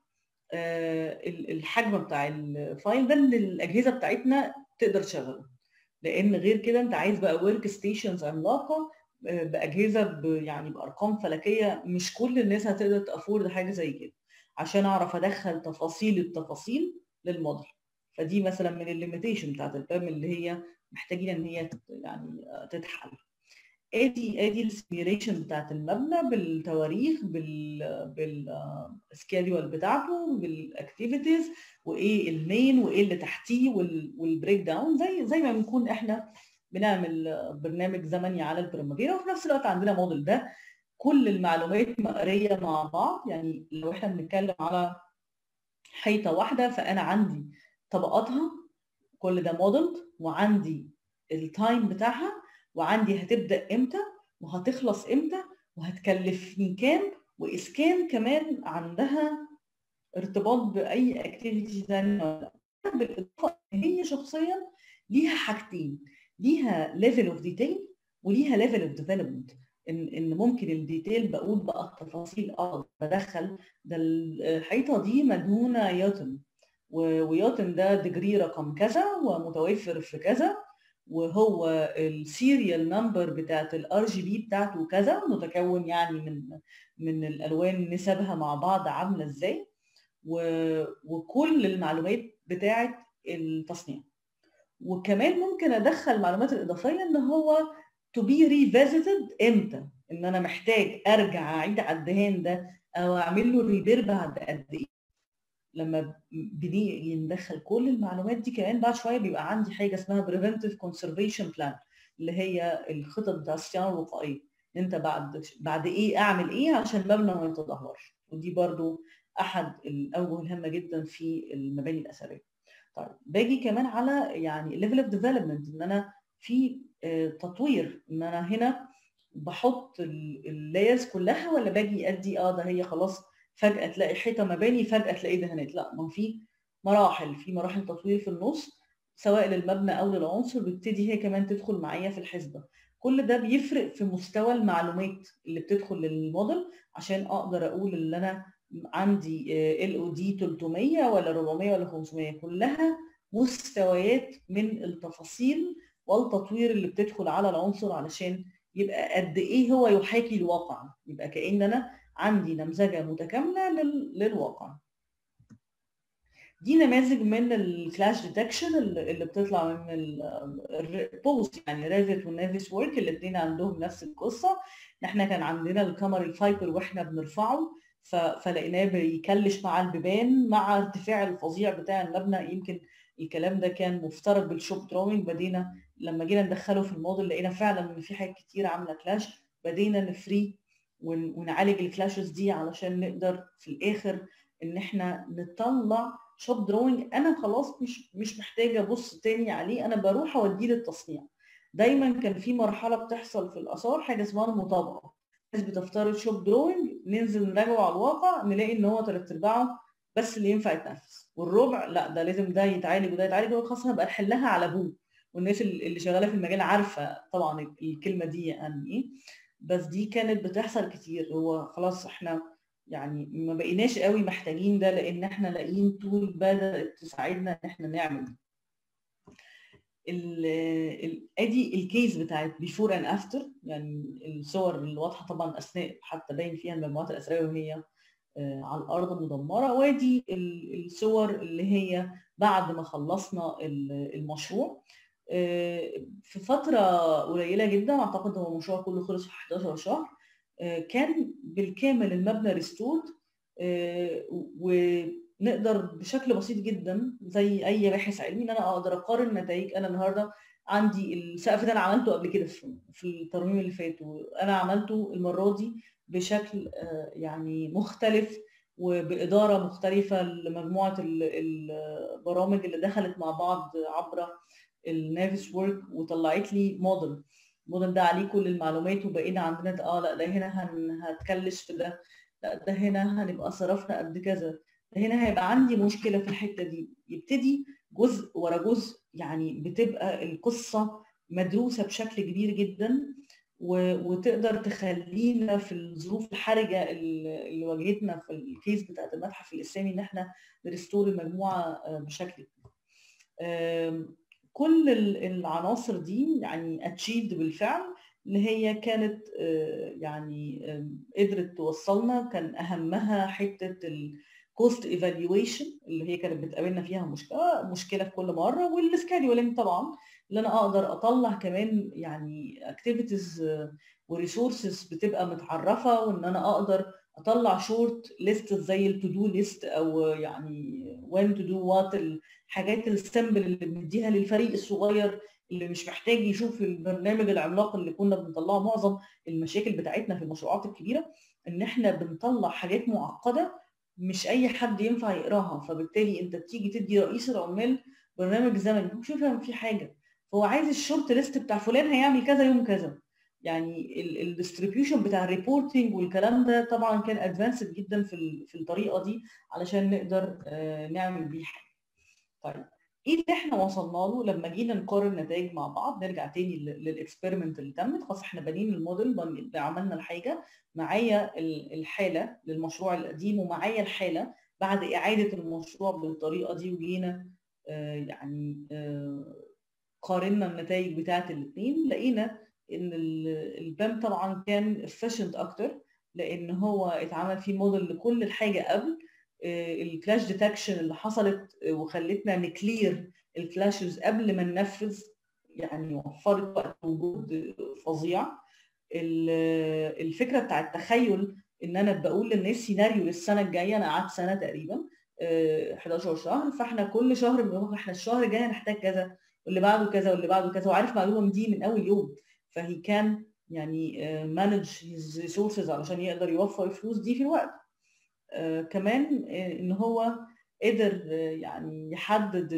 الحجم بتاع الفايل ده ان الاجهزه بتاعتنا تقدر تشغله لان غير كده انت عايز بقى ورك ستيشنز عملاقه باجهزه ب يعني بارقام فلكيه مش كل الناس هتقدر تافورد حاجه زي كده عشان اعرف ادخل تفاصيل التفاصيل للموديل فدي مثلا من الليميتيشن بتاعت البام اللي هي محتاجين ان هي يعني تتحل ادي ادي السيميوليشن بتاعت المبنى بالتواريخ بال بالسكيدول بتاعته بالاكتيفيتيز وايه المين وايه اللي تحتيه والبريك داون زي زي ما بنكون احنا بنعمل برنامج زمني على البريمافيرا وفي نفس الوقت عندنا موديل ده كل المعلومات مقريه مع بعض يعني لو احنا بنتكلم على حيطه واحده فانا عندي طبقاتها كل ده موديل وعندي التايم بتاعها وعندي هتبدا امتى وهتخلص امتى وهتكلفني كام واسكان كمان عندها ارتباط باي اكتيفيتي ثانيه بالاضافه ان هي شخصيا ليها حاجتين ليها ليفل اوف ديتيل وليها ليفل اوف ديفلوبمنت ان ان ممكن الديتيل بقول بقى التفاصيل اه بدخل ده الحيطه دي مدهونه يوتن ويوتن ده ديجري رقم كذا ومتوفر في كذا وهو السيريال نمبر بتاعت الار جي بي بتاعته كذا متكون يعني من من الالوان نسبها مع بعض عامله ازاي وكل المعلومات بتاعت التصنيع وكمان ممكن ادخل المعلومات الاضافيه ان هو to be revisited امتى ان انا محتاج ارجع اعيد على الدهان ده او اعمل له ريبير بعد قد ايه لما بنيجي ندخل كل المعلومات دي كمان بعد شويه بيبقى عندي حاجه اسمها preventive conservation plan اللي هي الخطط بتاع الصيانه الوقائيه انت بعد بعد ايه اعمل ايه عشان المبنى ما يتدهورش ودي برضو احد الاوجه الهامه جدا في المباني الاثريه طيب باجي كمان على يعني ليفل اوف ديفلوبمنت ان انا في تطوير ان انا هنا بحط اللايرز كلها ولا باجي ادي اه ده هي خلاص فجاه تلاقي حيطه مباني فجاه تلاقي دهانات لا ما في مراحل في مراحل تطوير في النص سواء للمبنى او للعنصر بتبتدي هي كمان تدخل معايا في الحسبه كل ده بيفرق في مستوى المعلومات اللي بتدخل للموديل عشان اقدر اقول ان انا عندي ال او دي 300 ولا 400 ولا 500 كلها مستويات من التفاصيل والتطوير اللي بتدخل على العنصر علشان يبقى قد ايه هو يحاكي الواقع يبقى كأن انا عندي نمذجه متكامله للواقع دي نماذج من الكلاش ديتكشن اللي بتطلع من البوست يعني ريفت والنافيس وورك الاثنين عندهم نفس القصه ان احنا كان عندنا الكاميرا الفايبر واحنا بنرفعه فلقيناه بيكلش مع البيبان مع ارتفاع الفظيع بتاع المبنى يمكن الكلام ده كان مفترض بالشوب دروينج بدينا لما جينا ندخله في الموديل لقينا فعلا ان في حاجات كتير عامله كلاش بدينا نفري ونعالج الكلاشز دي علشان نقدر في الاخر ان احنا نطلع شوب دروينج انا خلاص مش مش محتاجه ابص تاني عليه انا بروح اوديه للتصنيع دايما كان في مرحله بتحصل في الاثار حاجه اسمها المطابقه الناس بتفترض شوب دروينج ننزل نراجعه على الواقع نلاقي ان هو ثلاث ارباعه بس اللي ينفع يتنفذ والربع لا ده لازم ده يتعالج وده يتعالج خاصه نبقى نحلها على ابوه والناس اللي شغاله في المجال عارفه طبعا الكلمه دي يعني ايه بس دي كانت بتحصل كتير هو خلاص احنا يعني ما بقيناش قوي محتاجين ده لان احنا لاقيين طول بدات تساعدنا ان احنا نعمل ادي الكيس بتاعت بيفور اند افتر يعني الصور اللي واضحه طبعا اثناء حتى باين فيها المجموعات الاثريه وهي على الارض مدمره وادي الصور اللي هي بعد ما خلصنا المشروع في فتره قليله جدا اعتقد هو المشروع كله خلص في 11 شهر كان بالكامل المبنى ريستورد ونقدر بشكل بسيط جدا زي اي باحث علمي ان انا اقدر اقارن نتائج انا النهارده عندي السقف ده انا عملته قبل كده في الترميم اللي فات وانا عملته المره دي بشكل يعني مختلف وباداره مختلفه لمجموعه البرامج اللي دخلت مع بعض عبر النافس وورك وطلعت لي موديل الموديل ده عليه كل المعلومات وبقينا عندنا اه لا ده هنا هن هتكلش في ده لا ده هنا هنبقى صرفنا قد كذا ده هنا هيبقى عندي مشكله في الحته دي يبتدي جزء ورا جزء يعني بتبقى القصه مدروسه بشكل كبير جدا وتقدر تخلينا في الظروف الحرجه اللي واجهتنا في الكيس بتاعت المتحف الاسلامي ان احنا نريستور المجموعه بشكل كل العناصر دي يعني اتشيفد بالفعل اللي هي كانت يعني قدرت توصلنا كان اهمها حته الكوست ايفالويشن اللي هي كانت بتقابلنا فيها مشكله مشكله في كل مره والسكادولينج طبعا اللي انا اقدر اطلع كمان يعني اكتيفيتيز وريسورسز بتبقى متعرفه وان انا اقدر اطلع شورت ليست زي التو دو ليست او يعني وين تو دو وات الحاجات السمبل اللي بنديها للفريق الصغير اللي مش محتاج يشوف البرنامج العملاق اللي كنا بنطلعه معظم المشاكل بتاعتنا في المشروعات الكبيره ان احنا بنطلع حاجات معقده مش اي حد ينفع يقراها فبالتالي انت بتيجي تدي رئيس العمال برنامج زمني مش يفهم فيه حاجه فهو عايز الشورت ليست بتاع فلان هيعمل كذا يوم كذا يعني الديستريبيوشن بتاع الريبورتنج والكلام ده طبعا كان ادفانسد جدا في في الطريقه دي علشان نقدر نعمل بيه حاجه. طيب ايه اللي احنا وصلنا له لما جينا نقارن نتائج مع بعض نرجع تاني للاكسبيرمنت اللي تمت خلاص احنا بانيين الموديل عملنا الحاجه معايا الحاله للمشروع القديم ومعايا الحاله بعد اعاده المشروع بالطريقه دي وجينا يعني قارنا النتائج بتاعت الاثنين لقينا ان البام طبعا كان efficient اكتر لان هو اتعمل فيه موديل لكل الحاجه قبل الكلاش ديتكشن اللي حصلت وخلتنا نكلير الكلاشز قبل ما ننفذ يعني وفرت وقت وجهد فظيع الفكره بتاع التخيل ان انا بقول للناس سيناريو للسنه الجايه انا قعدت سنه تقريبا 11 شهر فاحنا كل شهر بنقول احنا الشهر الجاي هنحتاج كذا واللي بعده كذا واللي بعده كذا وعارف معلومه دي من اول يوم فهي كان يعني مانج هيز ريسورسز علشان يقدر يوفر الفلوس دي في الوقت uh, كمان ان هو قدر يعني يحدد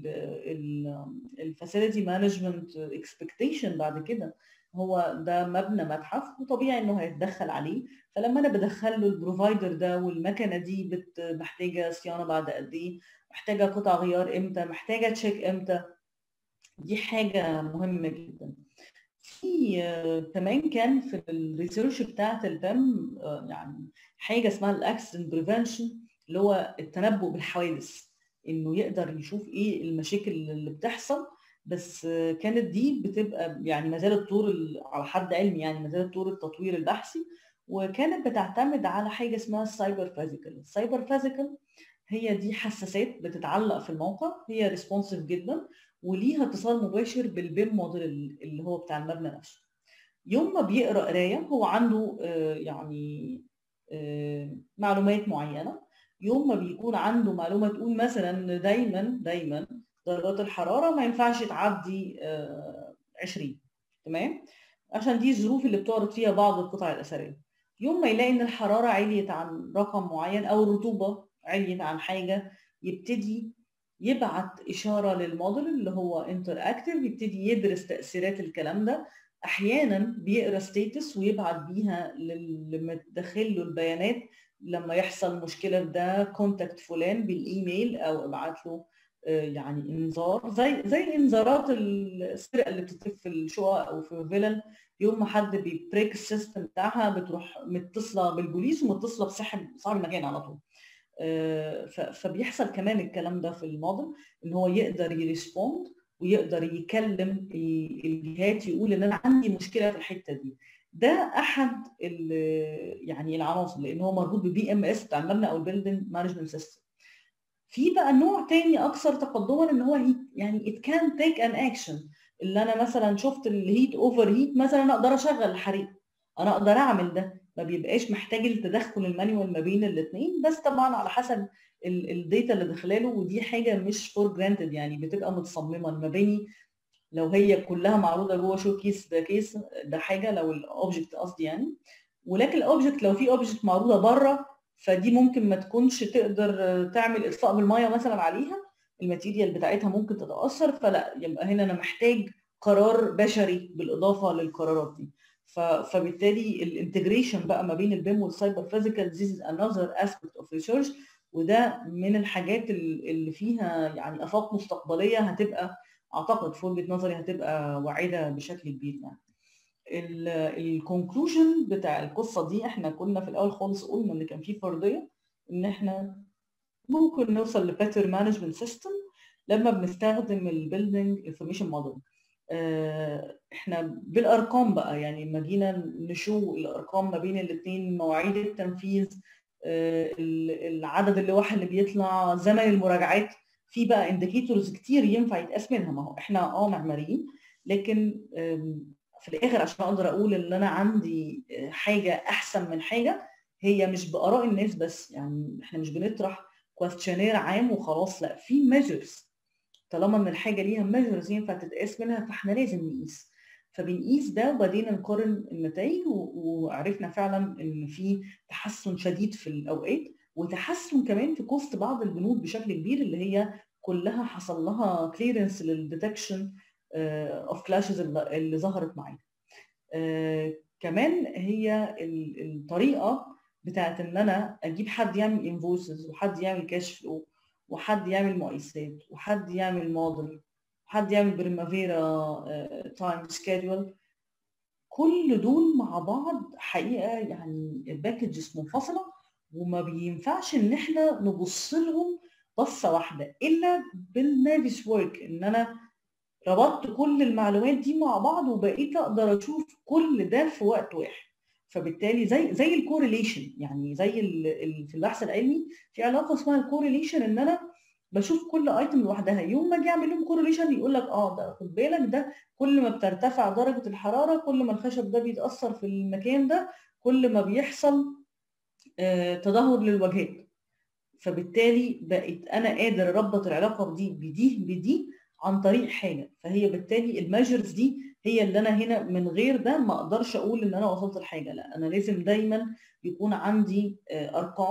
الفاسيلتي مانجمنت اكسبكتيشن بعد كده هو ده مبنى متحف وطبيعي انه هيتدخل عليه فلما انا بدخل له البروفايدر ده والمكنه دي بت محتاجه صيانه بعد قد ايه محتاجه قطع غيار امتى محتاجه تشيك امتى دي حاجه مهمه جدا في كمان كان في الريسيرش بتاعت البام يعني حاجه اسمها الاكسيدنت بريفنشن اللي هو التنبؤ بالحوادث انه يقدر يشوف ايه المشاكل اللي بتحصل بس كانت دي بتبقى يعني ما زالت طور على حد علمي يعني ما زالت طور التطوير البحثي وكانت بتعتمد على حاجه اسمها السايبر فيزيكال السايبر فيزيكال هي دي حساسات بتتعلق في الموقع هي ريسبونسيف جدا وليها اتصال مباشر بالبيم موديل اللي هو بتاع المبنى نفسه يوم ما بيقرا قرايه هو عنده يعني معلومات معينه يوم ما بيكون عنده معلومه تقول مثلا دايما دايما درجات الحراره ما ينفعش تعدي 20 تمام عشان دي الظروف اللي بتعرض فيها بعض القطع الاثريه يوم ما يلاقي ان الحراره عليت عن رقم معين او الرطوبه عليت عن حاجه يبتدي يبعت اشاره للموديل اللي هو انتر اكتف يبتدي يدرس تاثيرات الكلام ده احيانا بيقرا ستيتس ويبعت بيها للي مدخل له البيانات لما يحصل مشكله في ده كونتاكت فلان بالايميل او ابعت له يعني انذار زي زي انذارات السرقه اللي بتتم في الشقق او في فيلل يوم ما حد بيبريك السيستم بتاعها بتروح متصله بالبوليس ومتصله بصاحب صاحب المكان على طول فبيحصل كمان الكلام ده في الموديل ان هو يقدر يريسبوند ويقدر يكلم الجهات يقول ان انا عندي مشكله في الحته دي ده احد يعني العناصر لان هو مربوط ببي ام اس بتاع المبنى او البيلدنج مانجمنت سيستم في بقى نوع تاني اكثر تقدما ان هو يعني ات كان تيك ان اكشن اللي انا مثلا شفت الهيت اوفر هيت مثلا انا اقدر اشغل الحريق انا اقدر اعمل ده ما بيبقاش محتاج التدخل المانيوال ما بين الاثنين بس طبعا على حسب الداتا اللي داخلاله ودي حاجه مش فور جرانتد يعني بتبقى متصممه المباني لو هي كلها معروضه جوه شو كيس ده كيس ده حاجه لو الاوبجكت قصدي يعني ولكن الاوبجكت لو في اوبجكت معروضه بره فدي ممكن ما تكونش تقدر تعمل اطفاء بالميه مثلا عليها الماتيريال بتاعتها ممكن تتاثر فلا يبقى هنا انا محتاج قرار بشري بالاضافه للقرارات دي فبالتالي الانتجريشن بقى ما بين البيم والسايبر فيزيكال this is another aspect of research وده من الحاجات اللي فيها يعني افاق مستقبليه هتبقى اعتقد في وجهه نظري هتبقى واعده بشكل كبير يعني الكونكلوجن بتاع القصه دي احنا كنا في الاول خالص قلنا ان كان في فرضيه ان احنا ممكن نوصل لباتر مانجمنت سيستم لما بنستخدم البيلدينج انفورميشن موديل احنا بالارقام بقى يعني لما جينا نشوف الارقام ما بين الاثنين مواعيد التنفيذ العدد اللوح اللي بيطلع زمن المراجعات في بقى انديكيتورز كتير ينفع يتقاس منها ما هو احنا اه معماريين لكن في الاخر عشان اقدر اقول ان انا عندي حاجه احسن من حاجه هي مش باراء الناس بس يعني احنا مش بنطرح كويستشنير عام وخلاص لا في ميجرز طالما ان الحاجه ليها ميجرز ينفع تتقاس منها فاحنا لازم نقيس فبنقيس ده وبعدين نقارن النتائج وعرفنا فعلا ان في تحسن شديد في الاوقات وتحسن كمان في كوست بعض البنود بشكل كبير اللي هي كلها حصل لها كليرنس للديتكشن اوف كلاشز اللي ظهرت معانا كمان هي الطريقه بتاعت ان انا اجيب حد يعمل انفويسز وحد يعمل كاش فلو وحد يعمل مقايسات وحد يعمل موديل وحد يعمل بريمافيرا تايم سكيدول كل دول مع بعض حقيقه يعني باكجز منفصله وما بينفعش ان احنا نبص لهم بصه واحده الا بالنافيس ورك ان انا ربطت كل المعلومات دي مع بعض وبقيت اقدر اشوف كل ده في وقت واحد فبالتالي زي زي الكورليشن يعني زي ال ال في البحث العلمي في علاقه اسمها الكورليشن ان انا بشوف كل ايتم لوحدها يوم ما اجي اعمل لهم كورليشن يقول لك اه ده خد بالك ده كل ما بترتفع درجه الحراره كل ما الخشب ده بيتاثر في المكان ده كل ما بيحصل آه تدهور للواجهات فبالتالي بقيت انا قادر اربط العلاقه دي بدي بدي عن طريق حاجه فهي بالتالي الميجرز دي هي اللي انا هنا من غير ده ما اقدرش اقول ان انا وصلت لحاجه لا انا لازم دايما يكون عندي ارقام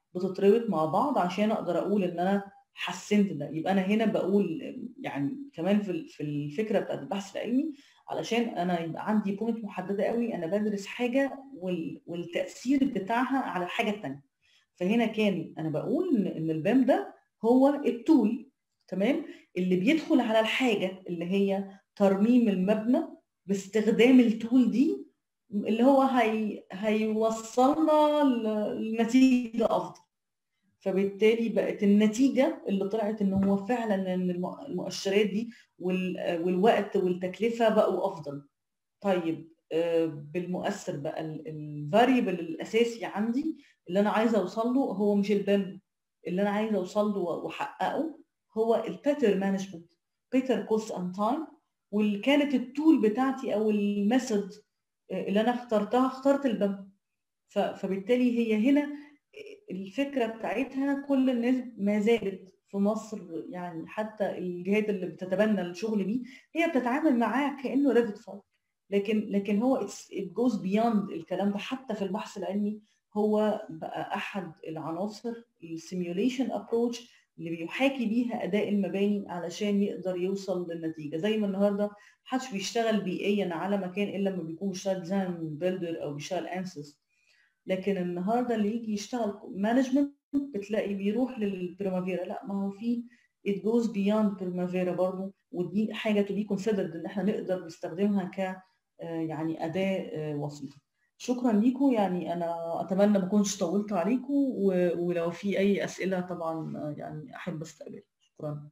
بتتربط مع بعض عشان اقدر اقول ان انا حسنت ده يبقى انا هنا بقول يعني كمان في في الفكره بتاعت البحث العلمي علشان انا يبقى عندي بوينت محدده قوي انا بدرس حاجه والتاثير بتاعها على الحاجه الثانيه فهنا كان انا بقول ان ان البام ده هو التول تمام اللي بيدخل على الحاجه اللي هي ترميم المبنى باستخدام التول دي اللي هو هي هيوصلنا لنتيجه افضل فبالتالي بقت النتيجه اللي طلعت ان هو فعلا ان المؤشرات دي والوقت والتكلفه بقوا افضل طيب بالمؤثر بقى الفاريبل الاساسي عندي اللي انا عايزه اوصل له هو مش البام اللي انا عايزه اوصل له واحققه هو الباتر مانجمنت بيتر كوست اند تايم واللي كانت التول بتاعتي او الميثود اللي انا اخترتها اخترت البام فبالتالي هي هنا الفكره بتاعتها كل الناس ما زالت في مصر يعني حتى الجهات اللي بتتبنى الشغل بيه هي بتتعامل معاه كانه ريفت فايل لكن لكن هو it goes beyond الكلام ده حتى في البحث العلمي هو بقى احد العناصر السيميوليشن ابروتش اللي بيحاكي بيها اداء المباني علشان يقدر يوصل للنتيجه زي ما النهارده محدش بيشتغل بيئيا على مكان الا لما بيكون بيشتغل ديزاين بيلدر او بيشتغل انسس لكن النهارده اللي يجي يشتغل مانجمنت بتلاقي بيروح للبريمافيرا لا ما هو في it goes beyond بريمافيرا برضه ودي حاجه to be considered ان احنا نقدر نستخدمها ك يعني اداه وسيطه شكرا ليكم يعني انا اتمنى ما اكونش طولت عليكم ولو في اي اسئله طبعا يعني احب استقبلها شكرا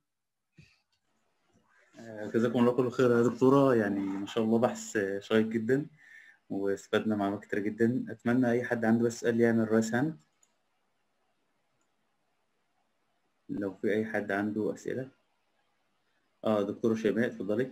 جزاكم الله كل خير يا دكتوره يعني ما شاء الله بحث شيق جدا واستفدنا معلومات كتير جدا اتمنى اي حد عنده بس سؤال يعمل رايس هاند لو في اي حد عنده اسئله اه دكتوره شيماء اتفضلي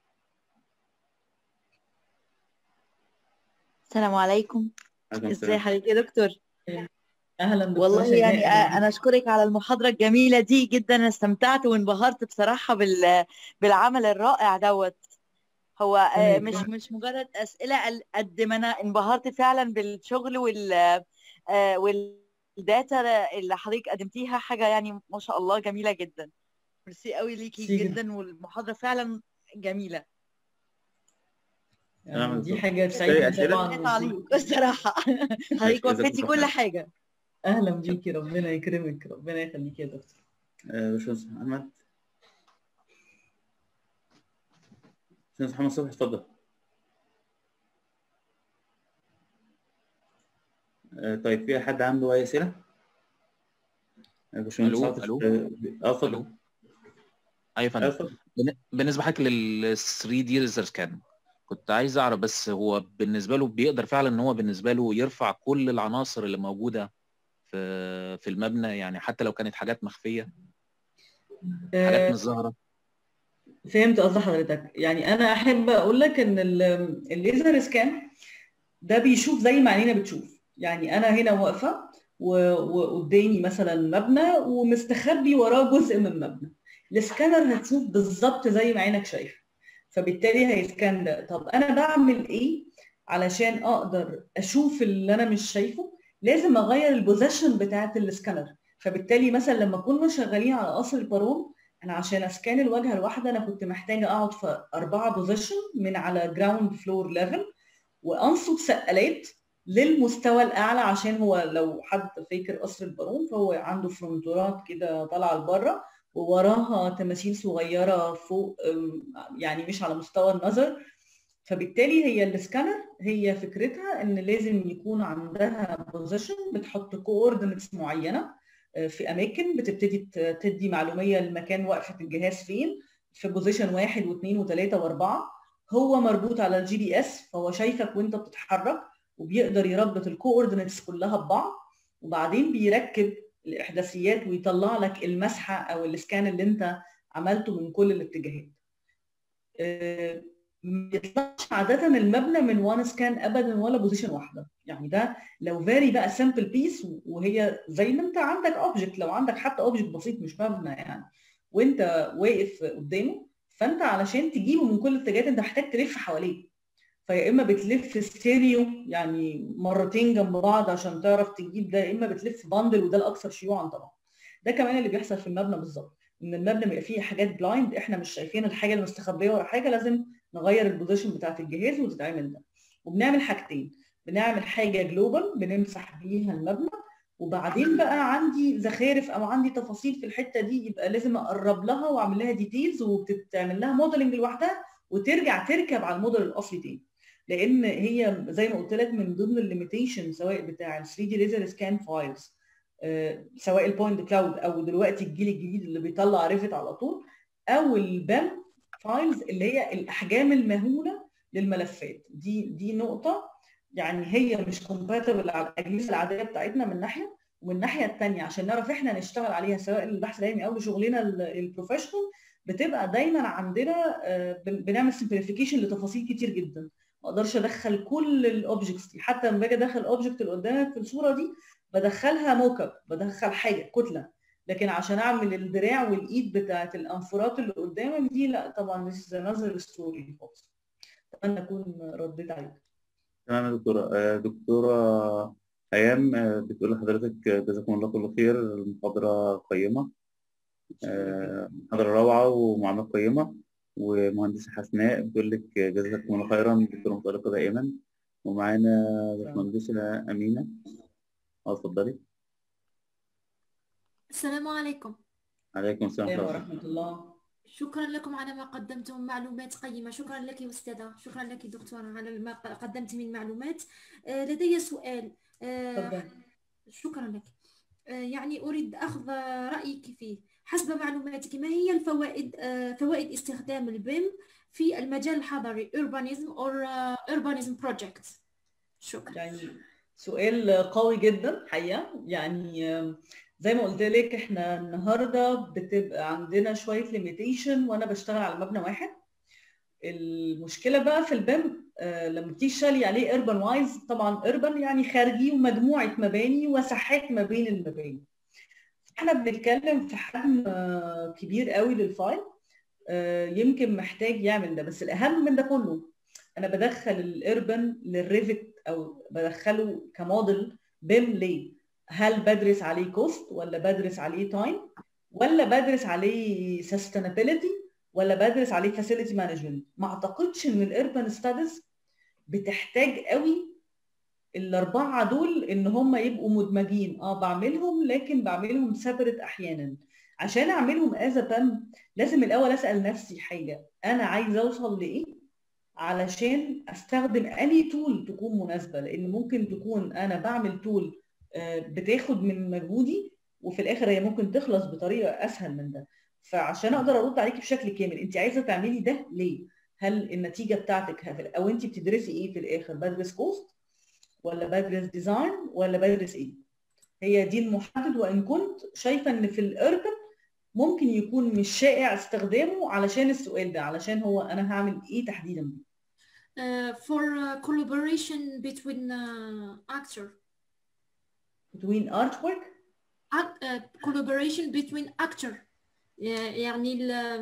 السلام عليكم ازي حضرتك يا دكتور اهلا دكتور والله يعني انا اشكرك على المحاضره الجميله دي جدا انا استمتعت وانبهرت بصراحه بال بالعمل الرائع دوت هو مش مش مجرد اسئله قد ما انا انبهرت فعلا بالشغل وال والداتا اللي حضرتك قدمتيها حاجه يعني ما شاء الله جميله جدا ميرسي قوي ليكي جدا والمحاضره فعلا جميله يعني دي حاجه تسعدني طبعا الصراحه حضرتك وفيتي كل حاجه اهلا بيكي ربنا يكرمك ربنا يخليكي يا دكتور باشمهندس محمد باشمهندس محمد صبحي اتفضل طيب في حد عنده اي اسئله؟ باشمهندس الو اه اتفضل ايوه فندم بالنسبه حضرتك لل 3 دي ريزر سكان كنت عايز اعرف بس هو بالنسبه له بيقدر فعلا ان هو بالنسبه له يرفع كل العناصر اللي موجوده في في المبنى يعني حتى لو كانت حاجات مخفيه حاجات مش ظاهره فهمت قصد حضرتك يعني انا احب اقول لك ان الليزر سكان ده بيشوف زي ما عينينا بتشوف يعني انا هنا واقفه وقدامي مثلا مبنى ومستخبي وراه جزء من مبنى السكانر هتشوف بالظبط زي ما عينك شايفه فبالتالي هيسكان ده طب انا بعمل ايه علشان اقدر اشوف اللي انا مش شايفه لازم اغير البوزيشن بتاعت السكانر فبالتالي مثلا لما كنا شغالين على قصر البارون انا عشان اسكان الواجهه الواحده انا كنت محتاجه اقعد في اربعه بوزيشن من على جراوند فلور ليفل وانصب سقالات للمستوى الاعلى عشان هو لو حد فاكر قصر البارون فهو عنده فرونتورات كده طالعه لبره ووراها تماثيل صغيره فوق يعني مش على مستوى النظر فبالتالي هي السكانر هي فكرتها ان لازم يكون عندها بوزيشن بتحط كوردينتس معينه في اماكن بتبتدي تدي معلوميه لمكان وقفه الجهاز فين في بوزيشن واحد واثنين وثلاثه واربعه هو مربوط على الجي بي اس فهو شايفك وانت بتتحرك وبيقدر يربط الكوردينتس كلها ببعض وبعدين بيركب الاحداثيات ويطلع لك المسحه او السكان اللي انت عملته من كل الاتجاهات. ما يطلعش عاده المبنى من وان سكان ابدا ولا بوزيشن واحده يعني ده لو فاري بقى سامبل بيس وهي زي ما انت عندك اوبجكت لو عندك حتى اوبجكت بسيط مش مبنى يعني وانت واقف قدامه فانت علشان تجيبه من كل الاتجاهات انت محتاج تلف حواليه فيا اما بتلف ستيريو يعني مرتين جنب بعض عشان تعرف تجيب ده يا اما بتلف باندل وده الاكثر شيوعا طبعا ده كمان اللي بيحصل في المبنى بالظبط ان المبنى بيبقى فيه حاجات بلايند احنا مش شايفين الحاجه المستخبيه ورا حاجه لازم نغير البوزيشن بتاعت الجهاز وتتعمل ده وبنعمل حاجتين بنعمل حاجه جلوبال بنمسح بيها المبنى وبعدين بقى عندي زخارف او عندي تفاصيل في الحته دي يبقى لازم اقرب لها واعمل لها ديتيلز وبتتعمل لها موديلنج لوحدها وترجع تركب على الموديل الاصلي تاني لان هي زي ما قلت لك من ضمن الليميتيشن سواء بتاع ال 3 دي ليزر سكان فايلز سواء البوينت كلاود او دلوقتي الجيل الجديد اللي بيطلع ريفت على طول او البام فايلز اللي هي الاحجام المهوله للملفات دي دي نقطه يعني هي مش كومباتبل على الاجهزه العاديه بتاعتنا من ناحيه ومن الناحيه الثانيه عشان نعرف احنا نشتغل عليها سواء البحث العلمي او لشغلنا البروفيشنال بتبقى دايما عندنا بنعمل سمبليفيكيشن لتفاصيل كتير جدا ما اقدرش ادخل كل الاوبجكتس دي حتى لما باجي ادخل الاوبجكت اللي قدامك في الصوره دي بدخلها موك اب بدخل حاجه كتله لكن عشان اعمل الدراع والايد بتاعت الانفورات اللي قدامك دي لا طبعا this is another story خالص اتمنى اكون رديت عليك تمام يا دكتورة دكتورة أيام بتقول لحضرتك جزاكم الله كل خير المحاضرة قيمة محاضرة روعة ومعلومات قيمة ومهندسة حسناء بتقول لك جزاكم الله خيرا دكتورة متألقة دائما ومعانا باشمهندسة أمينة اه اتفضلي السلام عليكم عليكم السلام ورحمة الله شكرا لكم على ما قدمتم معلومات قيمة شكرا لك أستاذة شكرا لك دكتورة على ما قدمت من معلومات لدي سؤال تفضل شكرا لك يعني أريد أخذ رأيك فيه حسب معلوماتك ما هي الفوائد فوائد استخدام البيم في المجال الحضري urbanism or urbanism project شكرا يعني سؤال قوي جدا حقيقة يعني زي ما قلت لك احنا النهارده بتبقى عندنا شويه ليميتيشن وانا بشتغل على مبنى واحد المشكله بقى في البيم آه لما بتيجي تشتغلي عليه اربن وايز طبعا اربن يعني خارجي ومجموعه مباني وساحات ما بين المباني احنا بنتكلم في حجم آه كبير قوي للفايل آه يمكن محتاج يعمل ده بس الاهم من ده كله انا بدخل الاربن للريفت او بدخله كموديل بيم ليه هل بدرس عليه كوست ولا بدرس عليه تايم ولا بدرس عليه سستينابيلتي ولا بدرس عليه فاسيلتي مانجمنت ما اعتقدش ان الاربن ستاديز بتحتاج قوي الاربعه دول ان هم يبقوا مدمجين اه بعملهم لكن بعملهم سيبريت احيانا عشان اعملهم از بام لازم الاول اسال نفسي حاجه انا عايزه اوصل لايه علشان استخدم اني تول تكون مناسبه لان ممكن تكون انا بعمل تول بتاخد من مجهودي وفي الاخر هي ممكن تخلص بطريقه اسهل من ده فعشان اقدر ارد عليكي بشكل كامل انت عايزه تعملي ده ليه هل النتيجه بتاعتك او انت بتدرسي ايه في الاخر بدرس كوست ولا بدرس ديزاين ولا بدرس ايه هي دي المحدد وان كنت شايفه ان في الاربن ممكن يكون مش شائع استخدامه علشان السؤال ده علشان هو انا هعمل ايه تحديدا uh, for uh, collaboration between uh, actor between artwork uh, collaboration between actor يعني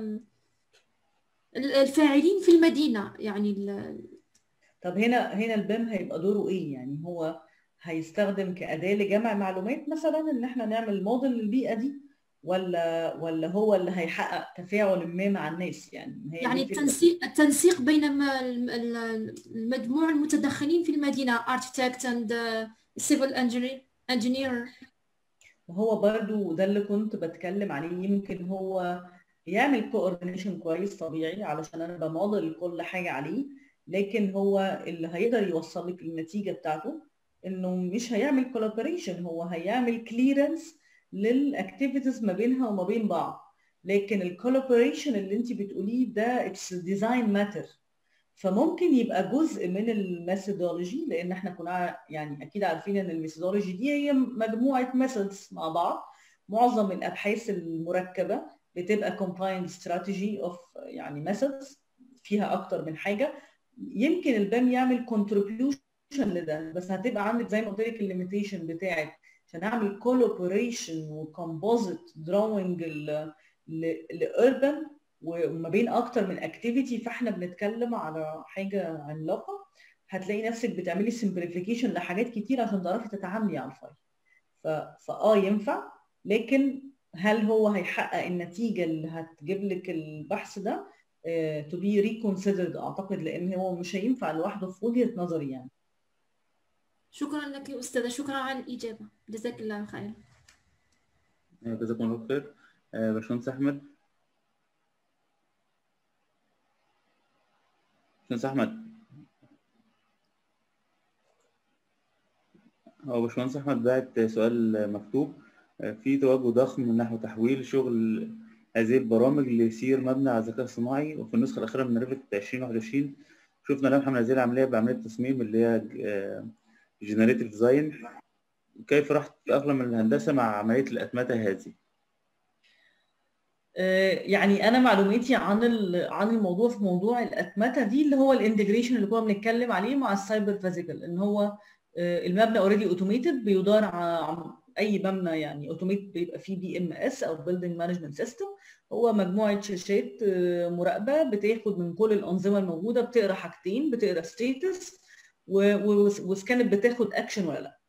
الفاعلين في المدينة يعني طب هنا هنا البيم هيبقى دوره ايه يعني هو هيستخدم كأداة لجمع معلومات مثلا ان احنا نعمل موديل للبيئة دي ولا ولا هو اللي هيحقق تفاعل ما مع الناس يعني هي يعني التنسيق التنسيق بين المجموع المتدخلين في المدينة architect and civil engineer engineer وهو برضو ده اللي كنت بتكلم عليه يمكن هو يعمل كوردينيشن كويس طبيعي علشان انا بموديل كل حاجه عليه لكن هو اللي هيقدر يوصل لك النتيجه بتاعته انه مش هيعمل كولابوريشن هو هيعمل كليرنس للاكتيفيتيز ما بينها وما بين بعض لكن الكولابوريشن اللي انت بتقوليه ده اتس ديزاين ماتر فممكن يبقى جزء من الميثودولوجي لان احنا كنا يعني اكيد عارفين ان الميثودولوجي دي هي مجموعه ميثودز مع بعض معظم الابحاث المركبه بتبقى combined strategy of يعني methods فيها اكتر من حاجه يمكن البام يعمل contribution لده بس هتبقى عندك زي ما قلت لك الليميتيشن بتاعك عشان اعمل collaboration وكومبوزيت دراونج لاربن وما بين اكتر من اكتيفيتي فاحنا بنتكلم على حاجه عملاقه هتلاقي نفسك بتعملي سمبليفيكيشن لحاجات كتير عشان تعرفي تتعاملي على الفايل فاه ينفع لكن هل هو هيحقق النتيجه اللي هتجيب لك البحث ده تو بي ريكونسيدرد اعتقد لان هو مش هينفع لوحده في وجهه نظري يعني شكرا لك يا أستاذة شكرا على الإجابة جزاك الله خير جزاكم الله خير باشمهندس احمد باشمهندس احمد هو باشمهندس احمد بعت سؤال مكتوب في توجه ضخم نحو تحويل شغل هذه البرامج ليصير مبني على الذكاء الصناعي وفي النسخه الاخيره من ريفت 2021 شفنا لمحه من هذه العمليه بعمليه تصميم اللي هي جنريتيف ديزاين كيف راح تتأقلم الهندسة مع عملية الأتمتة هذه؟ يعني انا معلوماتي عن عن الموضوع في موضوع الاتمته دي اللي هو الانتجريشن اللي كنا بنتكلم عليه مع السايبر فيزيكال ان هو المبنى اوريدي اوتوميتد بيدار على اي مبنى يعني اوتوميت بيبقى فيه بي ام اس او بيلدينج مانجمنت سيستم هو مجموعه شاشات مراقبه بتاخد من كل الانظمه الموجوده بتقرا حاجتين بتقرا ستيتس وسكانت بتاخد اكشن ولا لا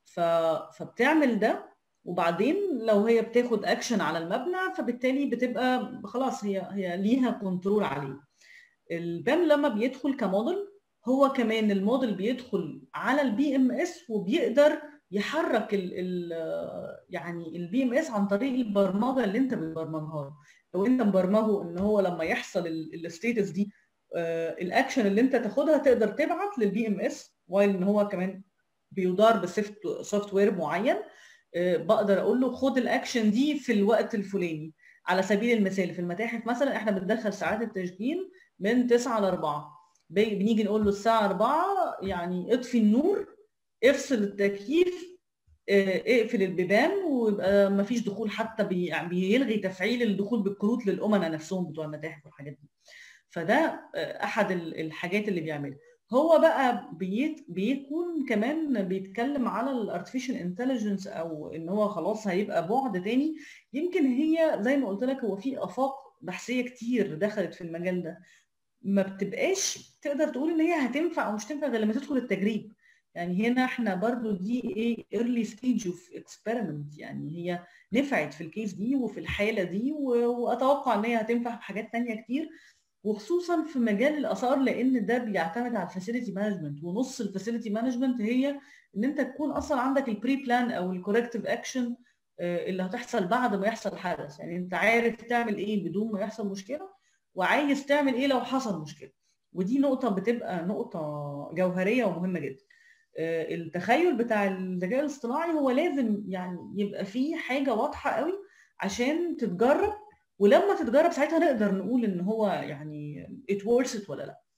فبتعمل ده وبعدين لو هي بتاخد اكشن على المبنى فبالتالي بتبقى خلاص هي هي ليها كنترول عليه البام لما بيدخل كموديل هو كمان الموديل بيدخل على البي ام اس وبيقدر يحرك ال ال يعني البي ام اس عن طريق البرمجه اللي انت بتبرمجها له لو انت مبرمجه ان هو لما يحصل الستيتس دي الاكشن اللي انت تاخدها تقدر تبعت للبي ام اس وايل ان هو كمان بيدار بسوفت وير معين بقدر اقول له خد الاكشن دي في الوقت الفلاني على سبيل المثال في المتاحف مثلا احنا بندخل ساعات التسجيل من 9 ل 4 بنيجي نقول له الساعه 4 يعني اطفي النور افصل التكييف اقفل البيبان ويبقى ما فيش دخول حتى بيلغي تفعيل الدخول بالكروت للامناء نفسهم بتوع المتاحف والحاجات دي فده احد الحاجات اللي بيعملها هو بقى بيت بيكون كمان بيتكلم على الارتفيشال انتليجنس او ان هو خلاص هيبقى بعد تاني يمكن هي زي ما قلت لك هو في افاق بحثيه كتير دخلت في المجال ده ما بتبقاش تقدر تقول ان هي هتنفع او مش تنفع غير لما تدخل التجريب يعني هنا احنا برضو دي ايه early stage of experiment يعني هي نفعت في الكيس دي وفي الحاله دي واتوقع ان هي هتنفع في حاجات تانية كتير وخصوصا في مجال الاثار لان ده بيعتمد على الفاسيلتي مانجمنت ونص الفاسيلتي مانجمنت هي ان انت تكون اصلا عندك البري بلان او الكوركتيف اكشن اللي هتحصل بعد ما يحصل حدث يعني انت عارف تعمل ايه بدون ما يحصل مشكله وعايز تعمل ايه لو حصل مشكله ودي نقطه بتبقى نقطه جوهريه ومهمه جدا التخيل بتاع الذكاء الاصطناعي هو لازم يعني يبقى فيه حاجه واضحه قوي عشان تتجرب ولما تتجرب ساعتها نقدر نقول ان هو يعني ات ورثت ولا لا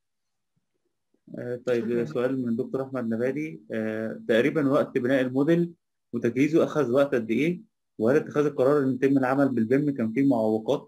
طيب سؤال من الدكتور احمد نبالي تقريبا وقت بناء الموديل وتجهيزه اخذ وقت قد ايه وهل اتخاذ القرار ان يتم العمل بالبيم كان فيه معوقات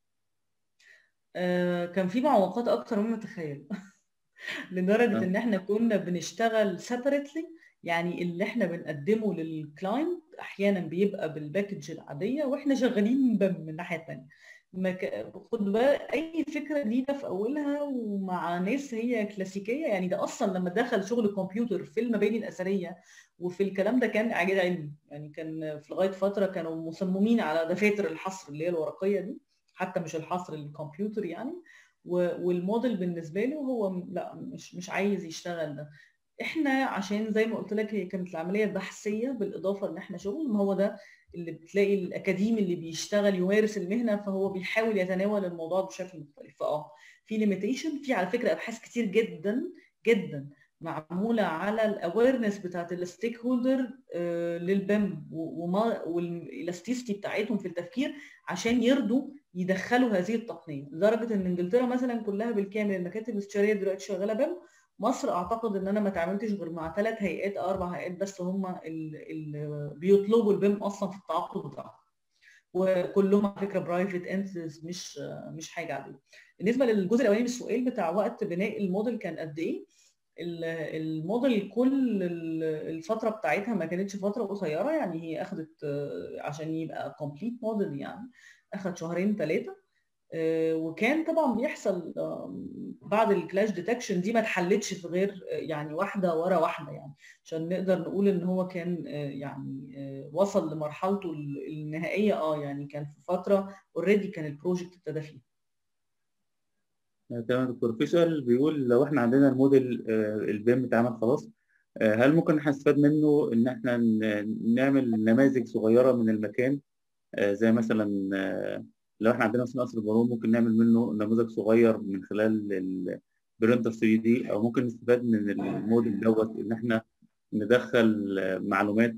كان في معوقات اكتر مما تتخيل لدرجه ان احنا كنا بنشتغل سيبريتلي يعني اللي احنا بنقدمه للكلاينت احيانا بيبقى بالباكج العاديه واحنا شغالين من الناحيه الثانيه مك... خد بالك اي فكره جديده في اولها ومع ناس هي كلاسيكيه يعني ده اصلا لما دخل شغل الكمبيوتر في المباني الاثريه وفي الكلام ده كان اعجاز علمي يعني كان في لغايه فتره كانوا مصممين على دفاتر الحصر اللي هي الورقيه دي حتى مش الحصر الكمبيوتر يعني والموديل بالنسبه له هو لا مش مش عايز يشتغل ده احنا عشان زي ما قلت لك هي كانت العمليه بحثيه بالاضافه ان احنا شغل ما هو ده اللي بتلاقي الاكاديمي اللي بيشتغل يمارس المهنه فهو بيحاول يتناول الموضوع بشكل مختلف فاه في ليميتيشن في على فكره ابحاث كتير جدا جدا معموله على الاويرنس بتاعت الستيك هولدر للبم وما والالاستيستي بتاعتهم في التفكير عشان يرضوا يدخلوا هذه التقنيه لدرجه ان انجلترا مثلا كلها بالكامل المكاتب الاستشاريه دلوقتي شغاله بم مصر اعتقد ان انا ما تعاملتش غير مع ثلاث هيئات او اربع هيئات بس هم اللي بيطلبوا البيم اصلا في التعاقد بتاعهم وكلهم على فكره برايفت انتيز مش مش حاجه عاديه بالنسبه للجزء الاولاني من السؤال بتاع وقت بناء الموديل كان قد ايه الموديل كل الفتره بتاعتها ما كانتش فتره قصيره يعني هي اخذت عشان يبقى كومبليت موديل يعني اخذ شهرين ثلاثه وكان طبعا بيحصل بعد الكلاش ديتكشن دي ما اتحلتش في غير يعني واحده ورا واحده يعني عشان نقدر نقول ان هو كان يعني وصل لمرحلته النهائيه اه يعني كان في فتره اوريدي كان البروجكت ابتدى فيه تمام دكتور في سؤال بيقول لو احنا عندنا الموديل البيم اتعمل خلاص هل ممكن نستفاد منه ان احنا نعمل نماذج صغيره من المكان زي مثلا لو احنا عندنا مثلا قصر البارون ممكن نعمل منه نموذج صغير من خلال البرينتر 3 دي او ممكن نستفاد من الموديل دوت ان احنا ندخل معلومات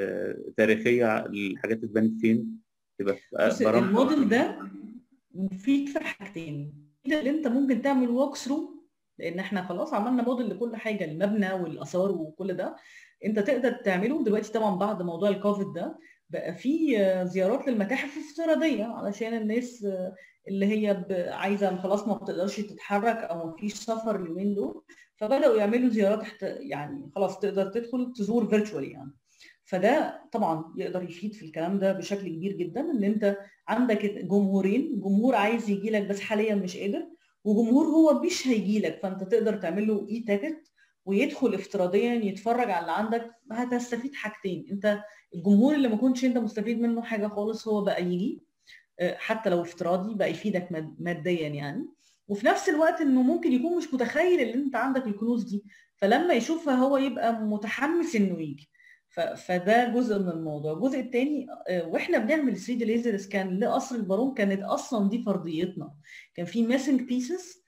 تاريخيه للحاجات اللي اتبنت فين تبقى الموديل ده مفيد في حاجتين اللي انت ممكن تعمل ووك ثرو لان احنا خلاص عملنا موديل لكل حاجه المبنى والاثار وكل ده انت تقدر تعمله دلوقتي طبعا بعد موضوع الكوفيد ده بقى في زيارات للمتاحف الافتراضيه علشان الناس اللي هي عايزه خلاص ما بتقدرش تتحرك او ما فيش سفر اليومين دول فبداوا يعملوا زيارات يعني خلاص تقدر تدخل تزور فيرتشوالي يعني فده طبعا يقدر يفيد في الكلام ده بشكل كبير جدا ان انت عندك جمهورين جمهور عايز يجي لك بس حاليا مش قادر وجمهور هو مش هيجي لك فانت تقدر تعمل له اي تيكت ويدخل افتراضيا يتفرج على اللي عندك هتستفيد حاجتين انت الجمهور اللي ما كنتش انت مستفيد منه حاجه خالص هو بقى يجي حتى لو افتراضي بقى يفيدك ماديا يعني وفي نفس الوقت انه ممكن يكون مش متخيل ان انت عندك الكنوز دي فلما يشوفها هو يبقى متحمس انه يجي فده جزء من الموضوع الجزء الثاني واحنا بنعمل 3 دي ليزر سكان لقصر البارون كانت اصلا دي فرضيتنا كان في ميسنج بيسز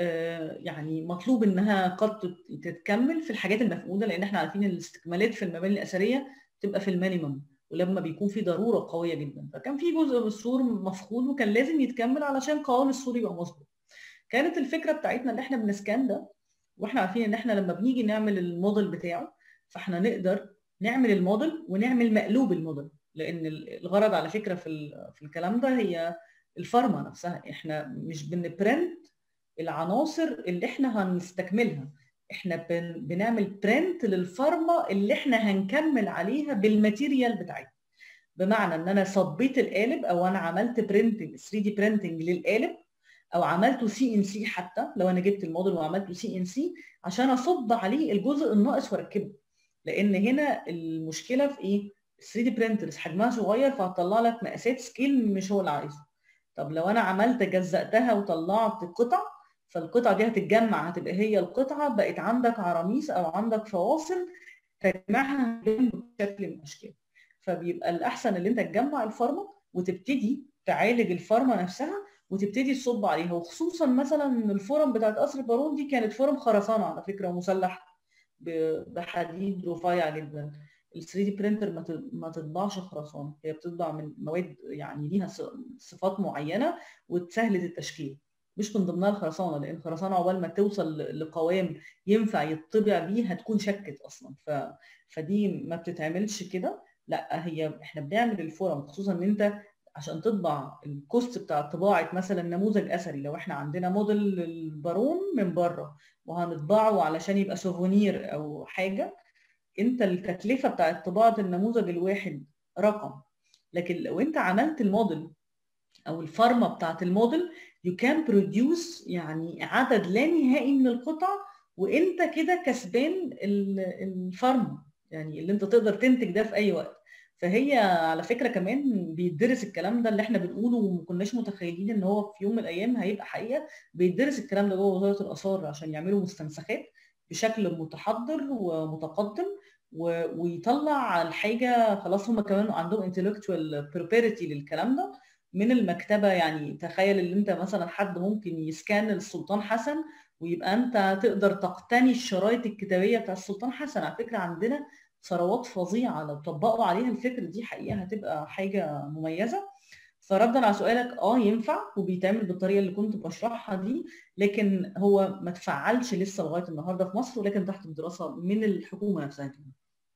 يعني مطلوب انها قد تتكمل في الحاجات المفقوده لان احنا عارفين الاستكمالات في المباني الاثريه تبقى في المينيمم ولما بيكون في ضروره قويه جدا فكان في جزء من السور مفقود وكان لازم يتكمل علشان قوام السور يبقى مظبوط كانت الفكره بتاعتنا ان احنا بنسكان ده واحنا عارفين ان احنا لما بنيجي نعمل الموديل بتاعه فاحنا نقدر نعمل الموديل ونعمل مقلوب الموديل لان الغرض على فكره في في الكلام ده هي الفارما نفسها احنا مش بنبرنت العناصر اللي احنا هنستكملها احنا بن بنعمل برنت للفارما اللي احنا هنكمل عليها بالماتيريال بتاعتها بمعنى ان انا صبيت القالب او انا عملت برنتنج 3 دي برنتنج للقالب او عملته سي ان سي حتى لو انا جبت الموديل وعملته سي ان سي عشان اصب عليه الجزء الناقص واركبه لان هنا المشكله في ايه 3 دي برينترز حجمها صغير فهتطلع لك مقاسات سكيل مش هو اللي عايزه طب لو انا عملت جزأتها وطلعت قطع فالقطعه دي هتتجمع هتبقى هي القطعه بقت عندك عراميس او عندك فواصل تجمعها بشكل من الاشكال فبيبقى الاحسن ان انت تجمع الفارما وتبتدي تعالج الفارما نفسها وتبتدي تصب عليها وخصوصا مثلا ان الفورم بتاعت قصر البارون دي كانت فورم خرسانه على فكره ومسلح بحديد رفيع جدا ال 3 دي برينتر ما تطبعش خرسانه هي بتطبع من مواد يعني ليها صفات معينه وسهله التشكيل مش من ضمنها الخرسانه لان الخرسانه عقبال ما توصل لقوام ينفع يطبع بيه هتكون شكت اصلا ف... فدي ما بتتعملش كده لا هي احنا بنعمل الفورم خصوصا ان انت عشان تطبع الكوست بتاع طباعه مثلا نموذج اثري لو احنا عندنا موديل البارون من بره وهنطبعه علشان يبقى سوفونير او حاجه انت التكلفه بتاعت طباعه النموذج الواحد رقم لكن لو انت عملت الموديل او الفارما بتاعت الموديل you can produce يعني عدد لا نهائي من القطع وانت كده كسبان الفارما يعني اللي انت تقدر تنتج ده في اي وقت فهي على فكره كمان بيدرس الكلام ده اللي احنا بنقوله وما كناش متخيلين ان هو في يوم من الايام هيبقى حقيقه بيدرس الكلام ده جوه وزاره الاثار عشان يعملوا مستنسخات بشكل متحضر ومتقدم ويطلع الحاجه خلاص هم كمان عندهم intellectual property للكلام ده من المكتبه يعني تخيل ان انت مثلا حد ممكن يسكان السلطان حسن ويبقى انت تقدر تقتني الشرايط الكتابيه بتاع السلطان حسن على فكره عندنا ثروات فظيعه لو طبقوا عليها الفكره دي حقيقه هتبقى حاجه مميزه فردا على سؤالك اه ينفع وبيتعمل بالطريقه اللي كنت بشرحها دي لكن هو ما تفعلش لسه لغايه النهارده في مصر ولكن تحت الدراسه من الحكومه نفسها كمان.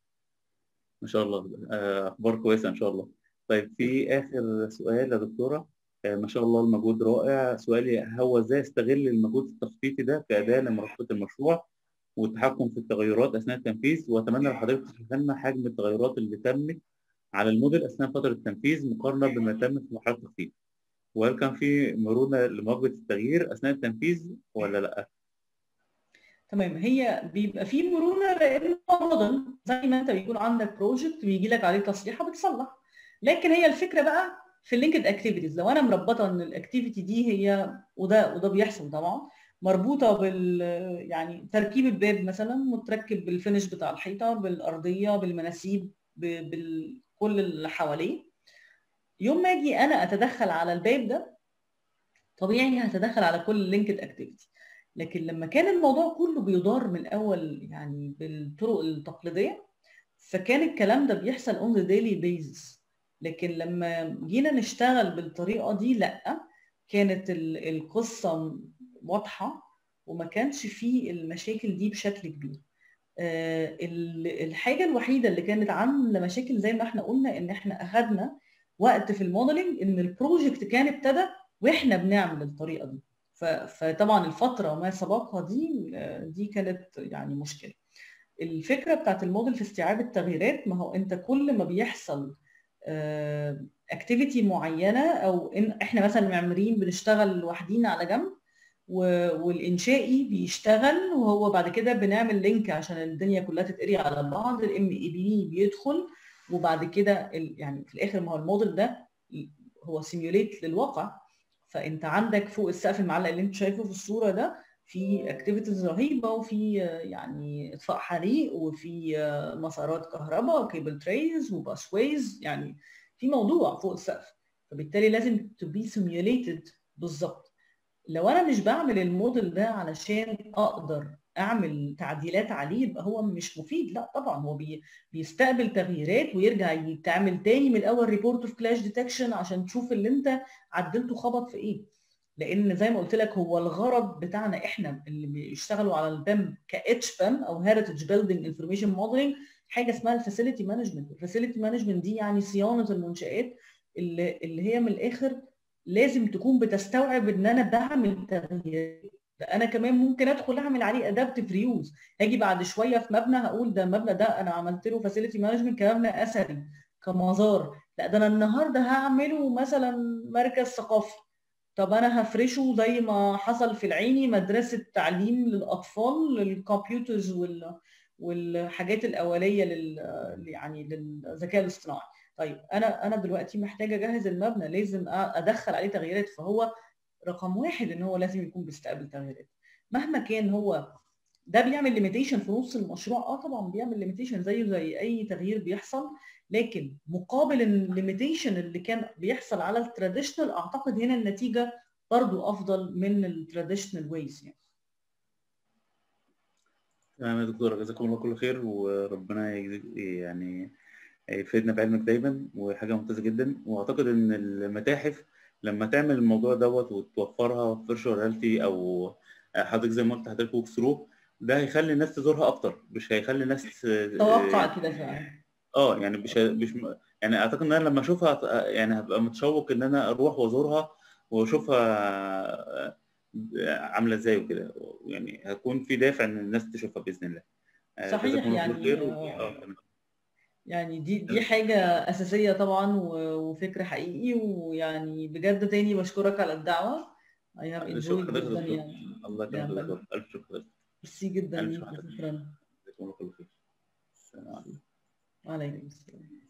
ما شاء الله اخبار كويسه ان شاء الله. طيب في اخر سؤال يا دكتوره ما شاء الله المجهود رائع سؤالي هو ازاي استغل المجهود التخطيطي ده كاداه لمراقبه المشروع والتحكم في التغيرات اثناء التنفيذ واتمنى لو حضرتك تشرح لنا حجم التغيرات اللي تمت على الموديل اثناء فتره التنفيذ مقارنه بما تم في مرحله التخطيط. وهل كان في مرونه لمواجهه التغيير اثناء التنفيذ ولا لا؟ تمام هي بيبقى في مرونه لان موديل زي ما انت بيكون عندك بروجكت بيجي لك عليه تصليحه بتصلح لكن هي الفكره بقى في اللينكد اكتيفيتيز لو انا مربطه ان الاكتيفيتي دي هي وده وده بيحصل طبعا مربوطه بال يعني تركيب الباب مثلا متركب بالفينش بتاع الحيطه بالارضيه بالمناسيب بكل اللي حواليه يوم ما اجي انا اتدخل على الباب ده طبيعي هتدخل على كل لينكد اكتيفيتي لكن لما كان الموضوع كله بيدار من الاول يعني بالطرق التقليديه فكان الكلام ده بيحصل اون ذا ديلي بيزس لكن لما جينا نشتغل بالطريقه دي لا كانت القصه واضحه وما كانش فيه المشاكل دي بشكل كبير الحاجه الوحيده اللي كانت عامله مشاكل زي ما احنا قلنا ان احنا اخذنا وقت في الموديلنج ان البروجكت كان ابتدى واحنا بنعمل الطريقه دي فطبعا الفتره ما سبقها دي دي كانت يعني مشكله الفكره بتاعت الموديل في استيعاب التغييرات ما هو انت كل ما بيحصل اكتيفيتي معينه او ان احنا مثلا معماريين بنشتغل لوحدينا على جنب والانشائي بيشتغل وهو بعد كده بنعمل لينك عشان الدنيا كلها تتقري على بعض الام اي بي بيدخل وبعد كده يعني في الاخر ما هو الموديل ده هو سيميوليت للواقع فانت عندك فوق السقف المعلق اللي انت شايفه في الصوره ده في اكتيفيتيز رهيبه وفي يعني اطفاء حريق وفي مسارات كهرباء كيبل تريز وباسويز يعني في موضوع فوق السقف فبالتالي لازم تو بي سيميوليتد بالظبط لو انا مش بعمل الموديل ده علشان اقدر اعمل تعديلات عليه يبقى هو مش مفيد لا طبعا هو بي بيستقبل تغييرات ويرجع يتعمل تاني من الاول ريبورت اوف كلاش ديتكشن عشان تشوف اللي انت عدلته خبط في ايه لان زي ما قلت لك هو الغرض بتاعنا احنا اللي بيشتغلوا على البام كاتش بام او هيريتج بيلدينج انفورميشن موديلنج حاجه اسمها الفاسيلتي مانجمنت الفاسيلتي مانجمنت دي يعني صيانه المنشات اللي, اللي هي من الاخر لازم تكون بتستوعب ان انا بعمل تغيير انا كمان ممكن ادخل اعمل عليه ادابتيف ريوز هاجي بعد شويه في مبنى هقول ده المبنى ده انا عملت له فاسيلتي مانجمنت كمبنى اثري كمزار لا ده انا النهارده هعمله مثلا مركز ثقافي طب انا هفرشه زي ما حصل في العيني مدرسه تعليم للاطفال للكمبيوترز وال والحاجات الاوليه لل يعني للذكاء الاصطناعي طيب انا انا دلوقتي محتاجه اجهز المبنى لازم ادخل عليه تغييرات فهو رقم واحد ان هو لازم يكون بيستقبل تغييرات مهما كان هو ده بيعمل ليميتيشن في نص المشروع اه طبعا بيعمل ليميتيشن زيه زي اي تغيير بيحصل لكن مقابل الليميتيشن اللي كان بيحصل على التراديشنال اعتقد هنا النتيجه برضو افضل من التراديشنال ويز يعني تمام يا دكتوره جزاكم الله كل خير وربنا يعني يفيدنا بعلمك دايما وحاجه ممتازه جدا واعتقد ان المتاحف لما تعمل الموضوع دوت وتوفرها في فيرتشوال رياليتي او حضرتك زي ما قلت حضرتك ووك ثرو ده هيخلي الناس تزورها اكتر مش هيخلي الناس توقع كده فعلا اه يعني مش مش يعني اعتقد ان انا لما اشوفها يعني هبقى متشوق ان انا اروح وازورها واشوفها عامله ازاي وكده يعني هيكون في دافع ان الناس تشوفها باذن الله صحيح يعني آه. يعني دي دي حاجة أساسية طبعا وفكر حقيقي ويعني بجد تاني بشكرك على الدعوة I have enjoyed جدا يعني الله يكرمك ألف شكر ميرسي جدا ليك شكرا جزاكم الله كل خير السلام عليكم وعليكم السلام